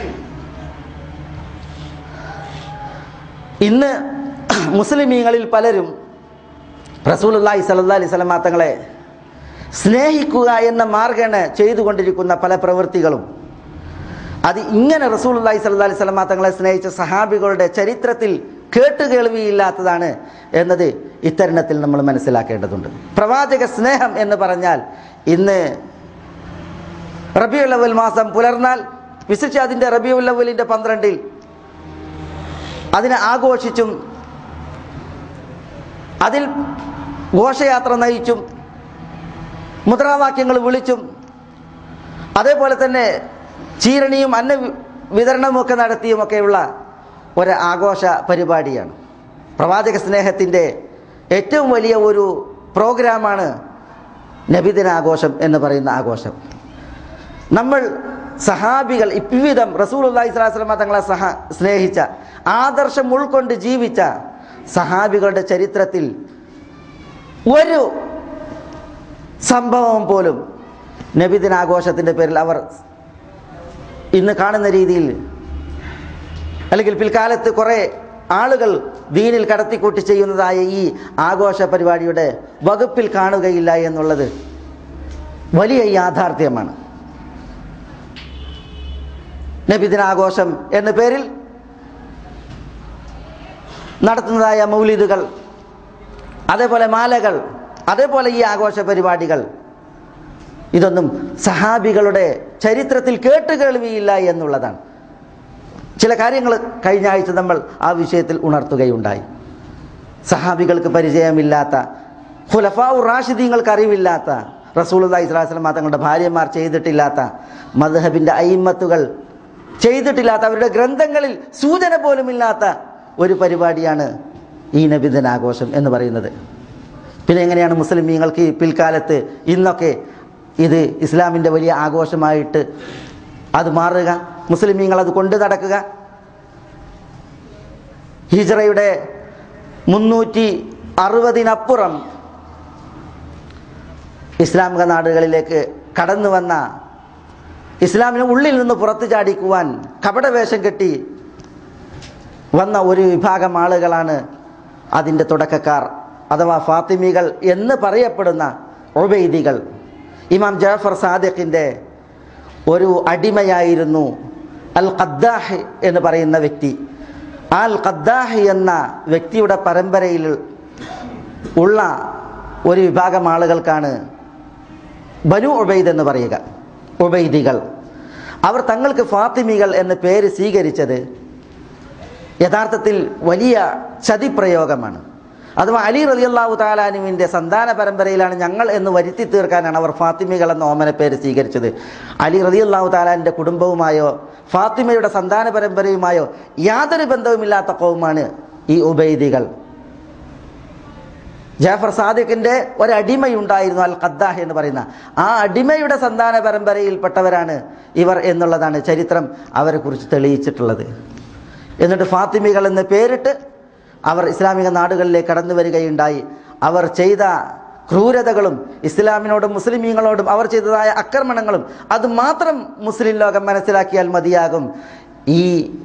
ഇന്ന് മുസ്ലിമീങ്ങളിൽ പലരും റസൂലുള്ളാഹി സ്വല്ലല്ലാഹി അലൈഹി വസല്ലമ തങ്ങളെ സ്നേഹിക്കുക എന്ന മാർഗേണ ചെയ്തുകൊണ്ടിരിക്കുന്ന പല പ്രവൃത്തികളും അത് ഇങ്ങനെ റസൂലുള്ളാഹി സ്വല്ലല്ലാഹി അലൈഹി വസല്ലമ തങ്ങളെ സ്നേഹിച്ച സഹാബികളുടെ ചരിത്രത്തിൽ കേട്ടുകേൾവിയില്ലാത്തതാണ് എന്നത് ഇത്തരുണത്തിൽ നമ്മൾ മനസ്സിലാക്കേണ്ടതുണ്ട് പ്രവാചക സ്നേഹം എന്ന് പറഞ്ഞാൽ ഇന്ന് റബിയുൽ അവൽ മാസം പുലർന്നാൽ വിശിഷ്യ അതിൻ്റെ റബിയുൽ അവലിൻ്റെ പന്ത്രണ്ടിൽ അതിനെ ആഘോഷിച്ചും അതിൽ ഘോഷയാത്ര നയിച്ചും മുദ്രാവാക്യങ്ങൾ വിളിച്ചും അതേപോലെ തന്നെ ചീരണിയും അന്ന വി- വിതരണവുമൊക്കെ നടത്തിയുമൊക്കെയുള്ള ഒരു ആഘോഷ പരിപാടിയാണ് പ്രവാചക സ്നേഹത്തിൻ്റെ ഏറ്റവും വലിയ ഒരു പ്രോഗ്രാമാണ് നബിദിനാഘോഷം എന്ന് പറയുന്ന ആഘോഷം നമ്മൾ സഹാബികൾ ഇவ்விധം റസൂൽ അള്ളാഹി സ്വലാസ്ലമ തങ്ങളെ സഹ സ്നേഹിച്ച ആദർശം ഉൾക്കൊണ്ട് ജീവിച്ച സഹാബികളുടെ ചരിത്രത്തിൽ ഒരു സംഭവം പോലും നബിദിനാഘോഷത്തിൻ്റെ പേരിൽ അവർ ഇന്ന് കാണുന്ന രീതിയിൽ അല്ലെങ്കിൽ പിൽക്കാലത്ത് കുറേ ആളുകൾ ദീനിൽ കടത്തിക്കൂട്ടി ചെയ്യുന്നതായ ഈ ആഘോഷ പരിപാടിയുടെ വകുപ്പിൽ കാണുകയില്ല എന്നുള്ളത് വലിയ യാഥാർത്ഥ്യമാണ് നബിദിനാഘോഷം എന്ന പേരിൽ നടത്തുന്നതായ മൗലിദുകൾ അതേപോലെ മാലകൾ അതേപോലെ ഈ ആഘോഷ പരിപാടികൾ ഇതൊന്നും സഹാബികളുടെ ചരിത്രത്തിൽ കേട്ടുകേൾവിയില്ല എന്നുള്ളതാണ് ചില കാര്യങ്ങൾ കഴിഞ്ഞ ആഴ്ച നമ്മൾ ആ വിഷയത്തിൽ ഉണർത്തുകയുണ്ടായി സഹാബികൾക്ക് പരിചയമില്ലാത്ത ഖുലഫാ റാഷിദീങ്ങൾക്ക് അറിവില്ലാത്ത റസൂലുള്ളാഹി സ്വല്ലല്ലാഹി അലൈഹി വസല്ലം തങ്ങളുടെ ഭാര്യമാർ ചെയ്തിട്ടില്ലാത്ത മദ്ഹബിൻ്റെ അയിമത്തുകൾ ചെയ്തിട്ടില്ലാത്ത അവരുടെ ഗ്രന്ഥങ്ങളിൽ സൂചന പോലുമില്ലാത്ത ഒരു പരിപാടിയാണ് ഈ നബിദിനാഘോഷം എന്ന് പറയുന്നത് പിന്നെ എങ്ങനെയാണ് മുസ്ലിമീങ്ങൾക്ക് ഈ പിൽക്കാലത്ത് ഇന്നൊക്കെ ഇത് ഇസ്ലാമിൻ്റെ വലിയ ആഘോഷമായിട്ട് അത് മാറുക മുസ്ലിമീങ്ങൾ അത് കൊണ്ടു നടക്കുക ഹിജറയുടെ മുന്നൂറ്റി അറുപതിനപ്പുറം ഇസ്ലാമിക നാടുകളിലേക്ക് കടന്നു വന്ന ഇസ്ലാമിന് ഉള്ളിൽ നിന്ന് പുറത്തു ചാടിക്കുവാൻ കപടവേഷം കെട്ടി വന്ന ഒരു വിഭാഗം ആളുകളാണ് അതിൻ്റെ തുടക്കക്കാർ അഥവാ ഫാത്തിമികൾ എന്ന് പറയപ്പെടുന്ന ഒബൈദികൾ ഇമാം ജാഫർ സാദിഖിൻ്റെ ഒരു അടിമയായിരുന്നു അൽ ഖദ്ദാഹ് എന്ന് പറയുന്ന വ്യക്തി ആ അൽ ഖദ്ദാഹ് എന്ന വ്യക്തിയുടെ പരമ്പരയിൽ ഉള്ള ഒരു വിഭാഗം ആളുകൾക്കാണ് ബനു ഉബൈദ് എന്ന് പറയുക ഉബൈദികൾ അവർ തങ്ങൾക്ക് ഫാത്തിമികൾ എന്ന പേര് സ്വീകരിച്ചത് യഥാർത്ഥത്തിൽ വലിയ ചതിപ്രയോഗമാണ് അഥവാ അലി റലിയല്ലാഹു താലാനുവിൻ്റെ സന്താന പരമ്പരയിലാണ് ഞങ്ങൾ എന്ന് വരുത്തി തീർക്കാനാണ് അവർ ഫാത്തിമികൾ എന്ന ഓമന പേര് സ്വീകരിച്ചത് അലി റലിയല്ലാഹു താലാൻ്റെ കുടുംബവുമായോ ഫാത്തിമയുടെ സന്താന പരമ്പരയുമായോ യാതൊരു ബന്ധവുമില്ലാത്ത കൗമാണ് ഈ ഉബൈദികൾ ജാഫർ സാദിഖിൻ്റെ ഒരടിമയുണ്ടായിരുന്നു അൽ ഖദ്ദാഹ് എന്ന് പറയുന്ന ആ അടിമയുടെ സന്താന പരമ്പരയിൽപ്പെട്ടവരാണ് ഇവർ എന്നുള്ളതാണ് ചരിത്രം അവരെക്കുറിച്ച് തെളിയിച്ചിട്ടുള്ളത് എന്നിട്ട് ഫാത്തിമികൾ എന്ന് പേരിട്ട് അവർ ഇസ്ലാമിക നാടുകളിലേക്ക് കടന്നു വരികയുണ്ടായി അവർ ചെയ്ത ക്രൂരതകളും ഇസ്ലാമിനോടും മുസ്ലിമീങ്ങളോടും അവർ ചെയ്തതായ ആക്രമണങ്ങളും അത് മാത്രം മുസ്ലിം ലോകം മനസ്സിലാക്കിയാൽ മതിയാകും ഈ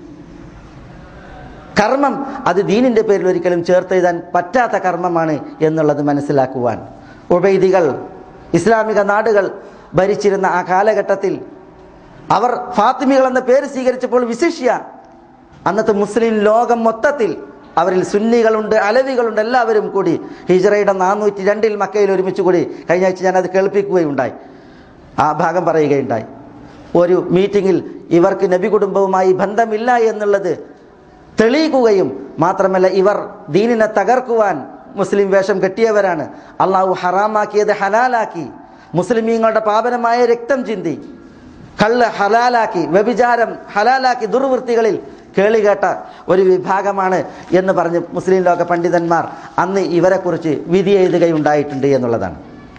കർമ്മം അത് ദീനിൻ്റെ പേരിൽ ഒരിക്കലും ചേർത്തെഴുതാൻ പറ്റാത്ത കർമ്മമാണ് എന്നുള്ളത് മനസ്സിലാക്കുവാൻ ഉബൈദികൾ ഇസ്ലാമിക നാടുകൾ ഭരിച്ചിരുന്ന ആ കാലഘട്ടത്തിൽ അവർ ഫാത്തിമികൾ എന്ന പേര് സ്വീകരിച്ചപ്പോൾ വിശിഷ്യ അന്നത്തെ മുസ്ലിം ലോകം മൊത്തത്തിൽ അവരിൽ സുന്നികളുണ്ട് അലവികളുണ്ട് എല്ലാവരും കൂടി ഹിജറയുടെ നാനൂറ്റി രണ്ടിൽ മക്കയിൽ ഒരുമിച്ച് കൂടി കഴിഞ്ഞ ആഴ്ച ഞാനത് കേൾപ്പിക്കുകയുണ്ടായി ആ ഭാഗം പറയുകയുണ്ടായി ഒരു മീറ്റിങ്ങിൽ ഇവർക്ക് നബി കുടുംബവുമായി ബന്ധമില്ല എന്നുള്ളത് തെളിയിക്കുകയും മാത്രമല്ല ഇവർ ദീനിനെ തകർക്കുവാൻ മുസ്ലിം വേഷം കെട്ടിയവരാണ് അള്ളാഹു ഹറാമാക്കിയത് ഹലാലാക്കി മുസ്ലിമീങ്ങളുടെ പാപനമായ രക്തം ചിന്തി കള്ള് ഹലാലാക്കി വ്യഭിചാരം ഹലാലാക്കി ദുർവൃത്തികളിൽ കേളികേട്ട ഒരു വിഭാഗമാണ് എന്ന് പറഞ്ഞ് മുസ്ലിം ലോക പണ്ഡിതന്മാർ അന്ന് ഇവരെക്കുറിച്ച് വിധി എഴുതുകയുണ്ടായിട്ടുണ്ട് എന്നുള്ളതാണ്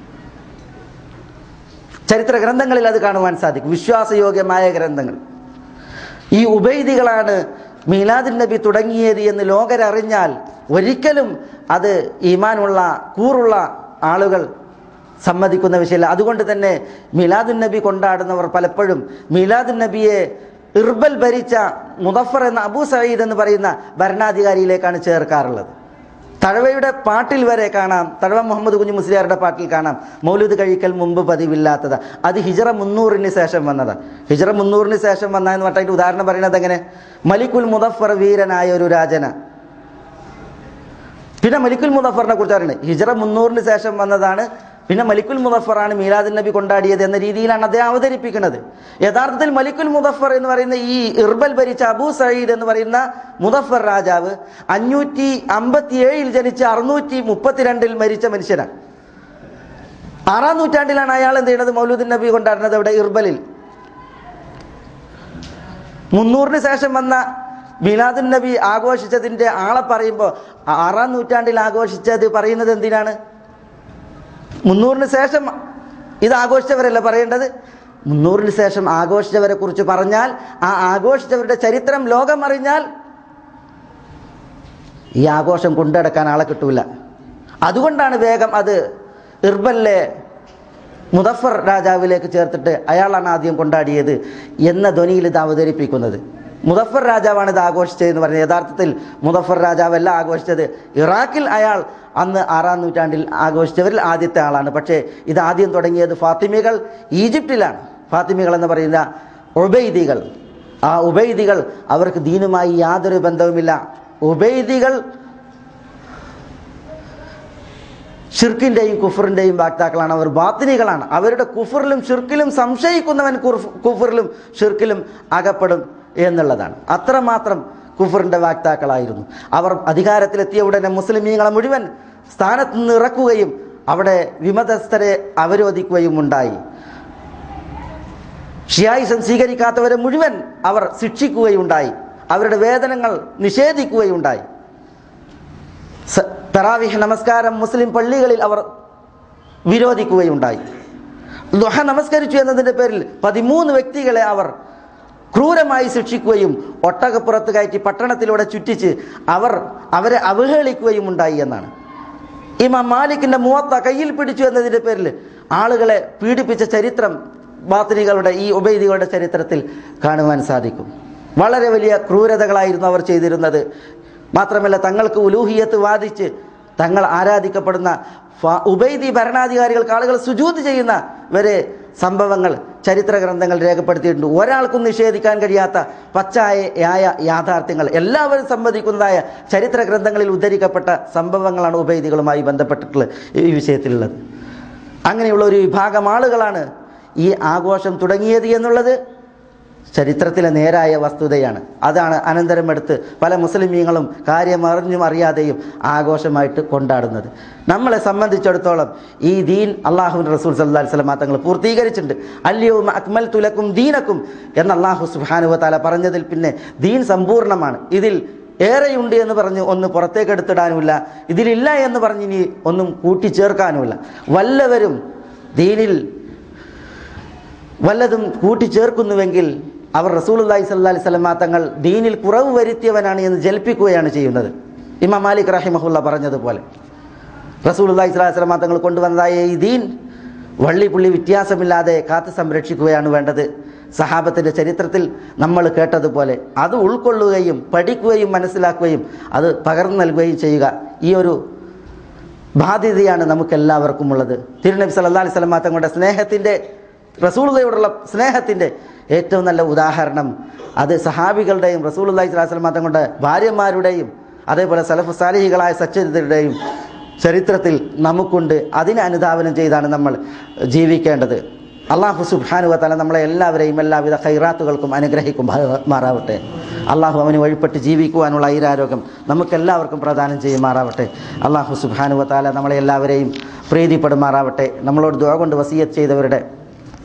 ചരിത്ര ഗ്രന്ഥങ്ങളിൽ അത് കാണുവാൻ സാധിക്കും വിശ്വാസയോഗ്യമായ ഗ്രന്ഥങ്ങൾ ഈ ഉബൈദികളാണ് മീലാദുൻ നബി തുടങ്ങിയത് എന്ന് ലോകരറിഞ്ഞാൽ ഒരിക്കലും അത് ഈമാനുള്ള കൂറുള്ള ആളുകൾ സമ്മതിക്കുന്ന വിഷയമല്ല അതുകൊണ്ട് തന്നെ മീലാദുൻ നബി കൊണ്ടാടുന്നവർ പലപ്പോഴും മീലാദുൻ നബിയെ ഇർബൽ ഭരിച്ച മുദഫർ എന്ന അബൂ സയ്യിദ് എന്ന് പറയുന്ന ഭരണാധികാരിയിലേക്കാണ് ചേർക്കാറുള്ളത് തഴവയുടെ പാട്ടിൽ വരെ കാണാം തഴവ മുഹമ്മദ് കുഞ്ഞു മുസ്ലിയാരുടെ പാട്ടിൽ കാണാം മൗലൂദ് കഴിക്കൽ മുമ്പ് പതിവില്ലാത്തത് അത് ഹിജറ മുന്നൂറിന് ശേഷം വന്നത് ഹിജറ മുന്നൂറിന് ശേഷം വന്ന എന്ന് പറഞ്ഞിട്ട് ഉദാഹരണം പറയുന്നത് എങ്ങനെ മലിക്കുൽ മുദഫർ വീരനായ ഒരു രാജന പിന്നെ മലിക്കുൽ മുദഫറിനെ കുറിച്ച് പറയുന്നത് ഹിജറ മുന്നൂറിന് ശേഷം വന്നതാണ് പിന്നെ മലിക്കുൽ മുദഫറാണ് മീലാദുൻ നബി കൊണ്ടാടിയത് എന്ന രീതിയിലാണ് അദ്ദേഹം അവതരിപ്പിക്കുന്നത് യഥാർത്ഥത്തിൽ മലിക്കുൽ മുദഫർ എന്ന് പറയുന്ന ഈ ഇർബൽ ഭരിച്ച അബൂ സയ്യിദ് എന്ന് പറയുന്ന മുദഫർ രാജാവ് അഞ്ഞൂറ്റി അമ്പത്തി ഏഴിൽ ജനിച്ച് അറുന്നൂറ്റി മുപ്പത്തിരണ്ടിൽ മരിച്ച മനുഷ്യനാണ് ആറാം നൂറ്റാണ്ടിലാണ് അയാൾ എന്ത് ചെയ്യുന്നത് മൗലൂദുൻ നബി കൊണ്ടാടുന്നത് ഇവിടെ ഇർബലിൽ മുന്നൂറിന് ശേഷം വന്ന മീലാദുൻ നബി ആഘോഷിച്ചതിൻ്റെ ആളെ പറയുമ്പോൾ ആറാം നൂറ്റാണ്ടിൽ ആഘോഷിച്ചത് പറയുന്നത് എന്തിനാണ് മുന്നൂറിന് ശേഷം ഇത് ആഘോഷിച്ചവരല്ല പറയേണ്ടത് മുന്നൂറിന് ശേഷം ആഘോഷിച്ചവരെ കുറിച്ച് പറഞ്ഞാൽ ആ ആഘോഷിച്ചവരുടെ ചരിത്രം ലോകം അറിഞ്ഞാൽ ഈ ആഘോഷം കൊണ്ടുനടക്കാൻ ആളെ കിട്ടൂല അതുകൊണ്ടാണ് വേഗം അത് ഇർബലിലെ മുദഫർ രാജാവിലേക്ക് ചേർത്തിട്ട് അയാളാണ് ആദ്യം കൊണ്ടാടിയത് എന്ന ധ്വനിയിൽ ഇത് അവതരിപ്പിക്കുന്നത് മുദഫർ രാജാവാണ് ഇത് ആഘോഷിച്ചതെന്ന് പറഞ്ഞത് യഥാർത്ഥത്തിൽ മുദഫർ രാജാവല്ല ആഘോഷിച്ചത് ഇറാഖിൽ അയാൾ അന്ന് ആറാം നൂറ്റാണ്ടിൽ ആഘോഷിച്ചവരിൽ ആദ്യത്തെ ആളാണ് പക്ഷേ ഇത് ആദ്യം തുടങ്ങിയത് ഫാത്തിമികൾ ഈജിപ്തിലാണ് ഫാത്തിമികൾ എന്ന് പറയുന്ന ഉബൈദികൾ ആ ഉബൈദികൾ അവർക്ക് ദീനുമായി യാതൊരു ബന്ധവുമില്ല ഉബൈദികൾ ഷിർക്കിൻ്റെയും കുഫറിൻ്റെയും വാക്താക്കളാണ് അവർ ബാത്തിനികളാണ് അവരുടെ കുഫറിലും ഷിർക്കിലും സംശയിക്കുന്നവൻ കുർഫ്- കുഫറിലും ഷിർക്കിലും അകപ്പെടും എന്നുള്ളതാണ് അത്രമാത്രം കുഫറിൻ്റെ വാക്താക്കളായിരുന്നു അവർ അധികാരത്തിലെത്തിയ ഉടനെ മുസ്ലിമീങ്ങളെ മുഴുവൻ സ്ഥാനത്ത് നിന്ന് ഇറക്കുകയും അവിടെ വിമതസ്ഥരെ അവരോധിക്കുകയും ഉണ്ടായി ഷിയായിസം സ്വീകരിക്കാത്തവരെ മുഴുവൻ അവർ ശിക്ഷിക്കുകയുണ്ടായി അവരുടെ വേതനങ്ങൾ നിഷേധിക്കുകയുണ്ടായി സ- തറാവിഹ് നമസ്കാരം മുസ്ലിം പള്ളികളിൽ അവർ വിരോധിക്കുകയുണ്ടായി ദുഹ നമസ്കരിച്ചു എന്നതിൻ്റെ പേരിൽ പതിമൂന്ന് വ്യക്തികളെ അവർ ക്രൂരമായി ശിക്ഷിക്കുകയും ഒട്ടകപ്പുറത്ത് കയറ്റി പട്ടണത്തിലൂടെ ചുറ്റിച്ച് അവർ അവരെ അവഹേളിക്കുകയും ഉണ്ടായി എന്നാണ് ഇമാം മാലിക്കിന്റെ മുവത്ത കയ്യിൽ പിടിച്ചു എന്നതിൻ്റെ പേരിൽ ആളുകളെ പീഡിപ്പിച്ച ചരിത്രം ബാത്തിനികളുടെ ഈ ഉബൈദികളുടെ ചരിത്രത്തിൽ കാണുവാൻ സാധിക്കും വളരെ വലിയ ക്രൂരതകളായിരുന്നു അവർ ചെയ്തിരുന്നത് മാത്രമല്ല തങ്ങൾക്ക് ഉലൂഹിയത്ത് വാദിച്ച് തങ്ങൾ ആരാധിക്കപ്പെടുന്ന ഫ- ഉബൈദി ഭരണാധികാരികൾക്ക് ആളുകൾ സുജൂത് ചെയ്യുന്ന വരെ സംഭവങ്ങൾ ചരിത്ര ഗ്രന്ഥങ്ങൾ രേഖപ്പെടുത്തിയിട്ടുണ്ട് ഒരാൾക്കും നിഷേധിക്കാൻ കഴിയാത്ത പച്ചായ യാഥാർത്ഥ്യങ്ങൾ എല്ലാവരും സമ്മതിക്കുന്നതായ ചരിത്ര ഗ്രന്ഥങ്ങളിൽ ഉദ്ധരിക്കപ്പെട്ട സംഭവങ്ങളാണ് ഉബൈദികളുമായി ബന്ധപ്പെട്ടിട്ടുള്ള ഈ വിഷയത്തിലുള്ളത് അങ്ങനെയുള്ള ഒരു വിഭാഗം ആളുകളാണ് ഈ ആഘോഷം തുടങ്ങിയത് എന്നുള്ളത് ചരിത്രത്തിലെ നേരായ വസ്തുതയാണ് അതാണ് അനന്തരം എടുത്ത് പല മുസ്ലിമീങ്ങളും കാര്യം അറിഞ്ഞും അറിയാതെയും ആഘോഷമായിട്ട് കൊണ്ടാടുന്നത് നമ്മളെ സംബന്ധിച്ചിടത്തോളം ഈ ദീൻ അള്ളാഹുവിൻ റസൂൽ സല്ലാ സ്വലമാ തങ്ങൾ പൂർത്തീകരിച്ചിട്ടുണ്ട് അല്ലയോ അക്മൽ തുലക്കും ദീനക്കും എന്ന് അള്ളാഹു സുബാനുവ താല പറഞ്ഞതിൽ പിന്നെ ദീൻ സമ്പൂർണ്ണമാണ് ഇതിൽ ഏറെയുണ്ട് എന്ന് പറഞ്ഞ് ഒന്ന് പുറത്തേക്ക് എടുത്തിടാനുമില്ല ഇതിലില്ല എന്ന് പറഞ്ഞ് ഇനി ഒന്നും കൂട്ടിച്ചേർക്കാനുമില്ല വല്ലവരും ദീനിൽ വല്ലതും കൂട്ടിച്ചേർക്കുന്നുവെങ്കിൽ അവർ റസൂലുല്ലാഹി സല്ലാ അലൈഹി സ്വലമാ തങ്ങൾ ദീനിൽ കുറവ് വരുത്തിയവനാണ് എന്ന് ജൽപ്പിക്കുകയാണ് ചെയ്യുന്നത് ഇമാം മാലിക് റഹിമഹുല്ല പറഞ്ഞതുപോലെ റസൂലുല്ലാഹി സ്വലാഹി സ്വലമാ തങ്ങൾ കൊണ്ടുവന്നതായ ഈ ദീൻ വള്ളി പുള്ളി വ്യത്യാസമില്ലാതെ കാത്തു സംരക്ഷിക്കുകയാണ് വേണ്ടത് സഹാബത്തിൻ്റെ ചരിത്രത്തിൽ നമ്മൾ കേട്ടതുപോലെ അത് ഉൾക്കൊള്ളുകയും പഠിക്കുകയും മനസ്സിലാക്കുകയും അത് പകർന്നു നൽകുകയും ചെയ്യുക ഈ ഒരു ബാധ്യതയാണ് നമുക്കെല്ലാവർക്കും ഉള്ളത് തിരുനബി സല്ലാ അലൈഹി സ്വലമാ തങ്ങളുടെ സ്നേഹത്തിൻ്റെ റസൂളുള്ളയോടുള്ള സ്നേഹത്തിൻ്റെ ഏറ്റവും നല്ല ഉദാഹരണം അത് സഹാബികളുടെയും റസൂലുള്ളാഹി സ്വലാഹി സ്വലമാ തങ്ങളുടെ ഭാര്യമാരുടെയും അതേപോലെ സലഫ് സാലിഹികളായ സച്ചരിതരുടെയും ചരിത്രത്തിൽ നമുക്കുണ്ട് അതിനെ അനുധാവനം ചെയ്താണ് നമ്മൾ ജീവിക്കേണ്ടത് അള്ളാഹു സുബാനു തല നമ്മളെ എല്ലാവരെയും എല്ലാവിധ ഖൈറാത്തുകൾക്കും അനുഗ്രഹിക്കും മാറാവട്ടെ അള്ളാഹു അവന് വഴിപ്പെട്ട് ജീവിക്കുവാനുള്ള ഐരാരോഗ്യം നമുക്കെല്ലാവർക്കും പ്രദാനം ചെയ്യുമാറാവട്ടെ അള്ളാഹു സുബാനു താല നമ്മളെ എല്ലാവരെയും പ്രീതിപ്പെടുമാറാവട്ടെ നമ്മളോട് ദുആ കൊണ്ട് വസീയത്ത് ചെയ്തവരുടെ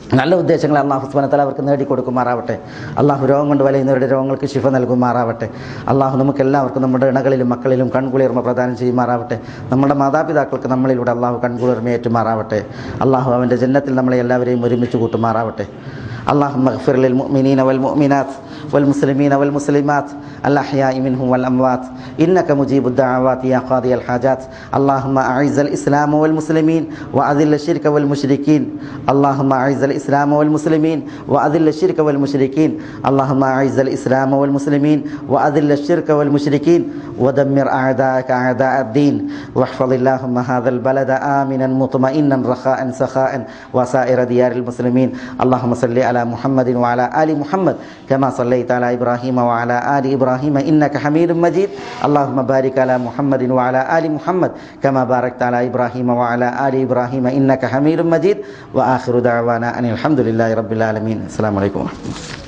നല്ല ഉദ്ദേശങ്ങൾ അള്ളാഹു സുബാനത്തല അവർക്ക് നേടിക്കൊടുക്കുമാറാവട്ടെ അള്ളാഹു രോഗം കൊണ്ട് വലയുന്നവരുടെ രോഗങ്ങൾക്ക് ശിഫ നൽകുമാറാവട്ടെ അള്ളാഹു നമുക്ക് എല്ലാവർക്കും നമ്മുടെ ഇണകളിലും മക്കളിലും കൺകുളിർമ പ്രദാനം ചെയ്യുമാറാവട്ടെ നമ്മുടെ മാതാപിതാക്കൾക്ക് നമ്മളിലൂടെ അള്ളാഹു കൺകുളിർമ ഏറ്റുമാറാവട്ടെ അള്ളാഹു അവൻ്റെ ജന്നത്തിൽ നമ്മളെ എല്ലാവരെയും ഒരുമിച്ച് കൂട്ടുമാറാവട്ടെ اللهم اغفر للمؤمنين والمؤمنات والمسلمين والمسلمات الأحياء منهم والأموات إنك مجيب الدعوات يا قاضي الحاجات اللهم أعز الإسلام والمسلمين وأذل الشرك والمشركين اللهم أعز الإسلام والمسلمين وأذل الشرك والمشركين اللهم أعز الإسلام والمسلمين وأذل الشرك والمشركين ودمر أعداءك أعداء الدين واحفظ اللهم هذا البلد آمنا مطمئنا رخاء سخاء وسائر ديار المسلمين اللهم صل على محمد وعلى آل محمد كما صليت على إبراهيم وعلى آل إبراهيم إنك حميد مجيد اللهم بارك على محمد وعلى آل محمد كما باركت على إبراهيم وعلى آل إبراهيم إنك حميد مجيد وآخر دعوانا أن الحمد لله رب العالمين السلام عليكم ورحمة الله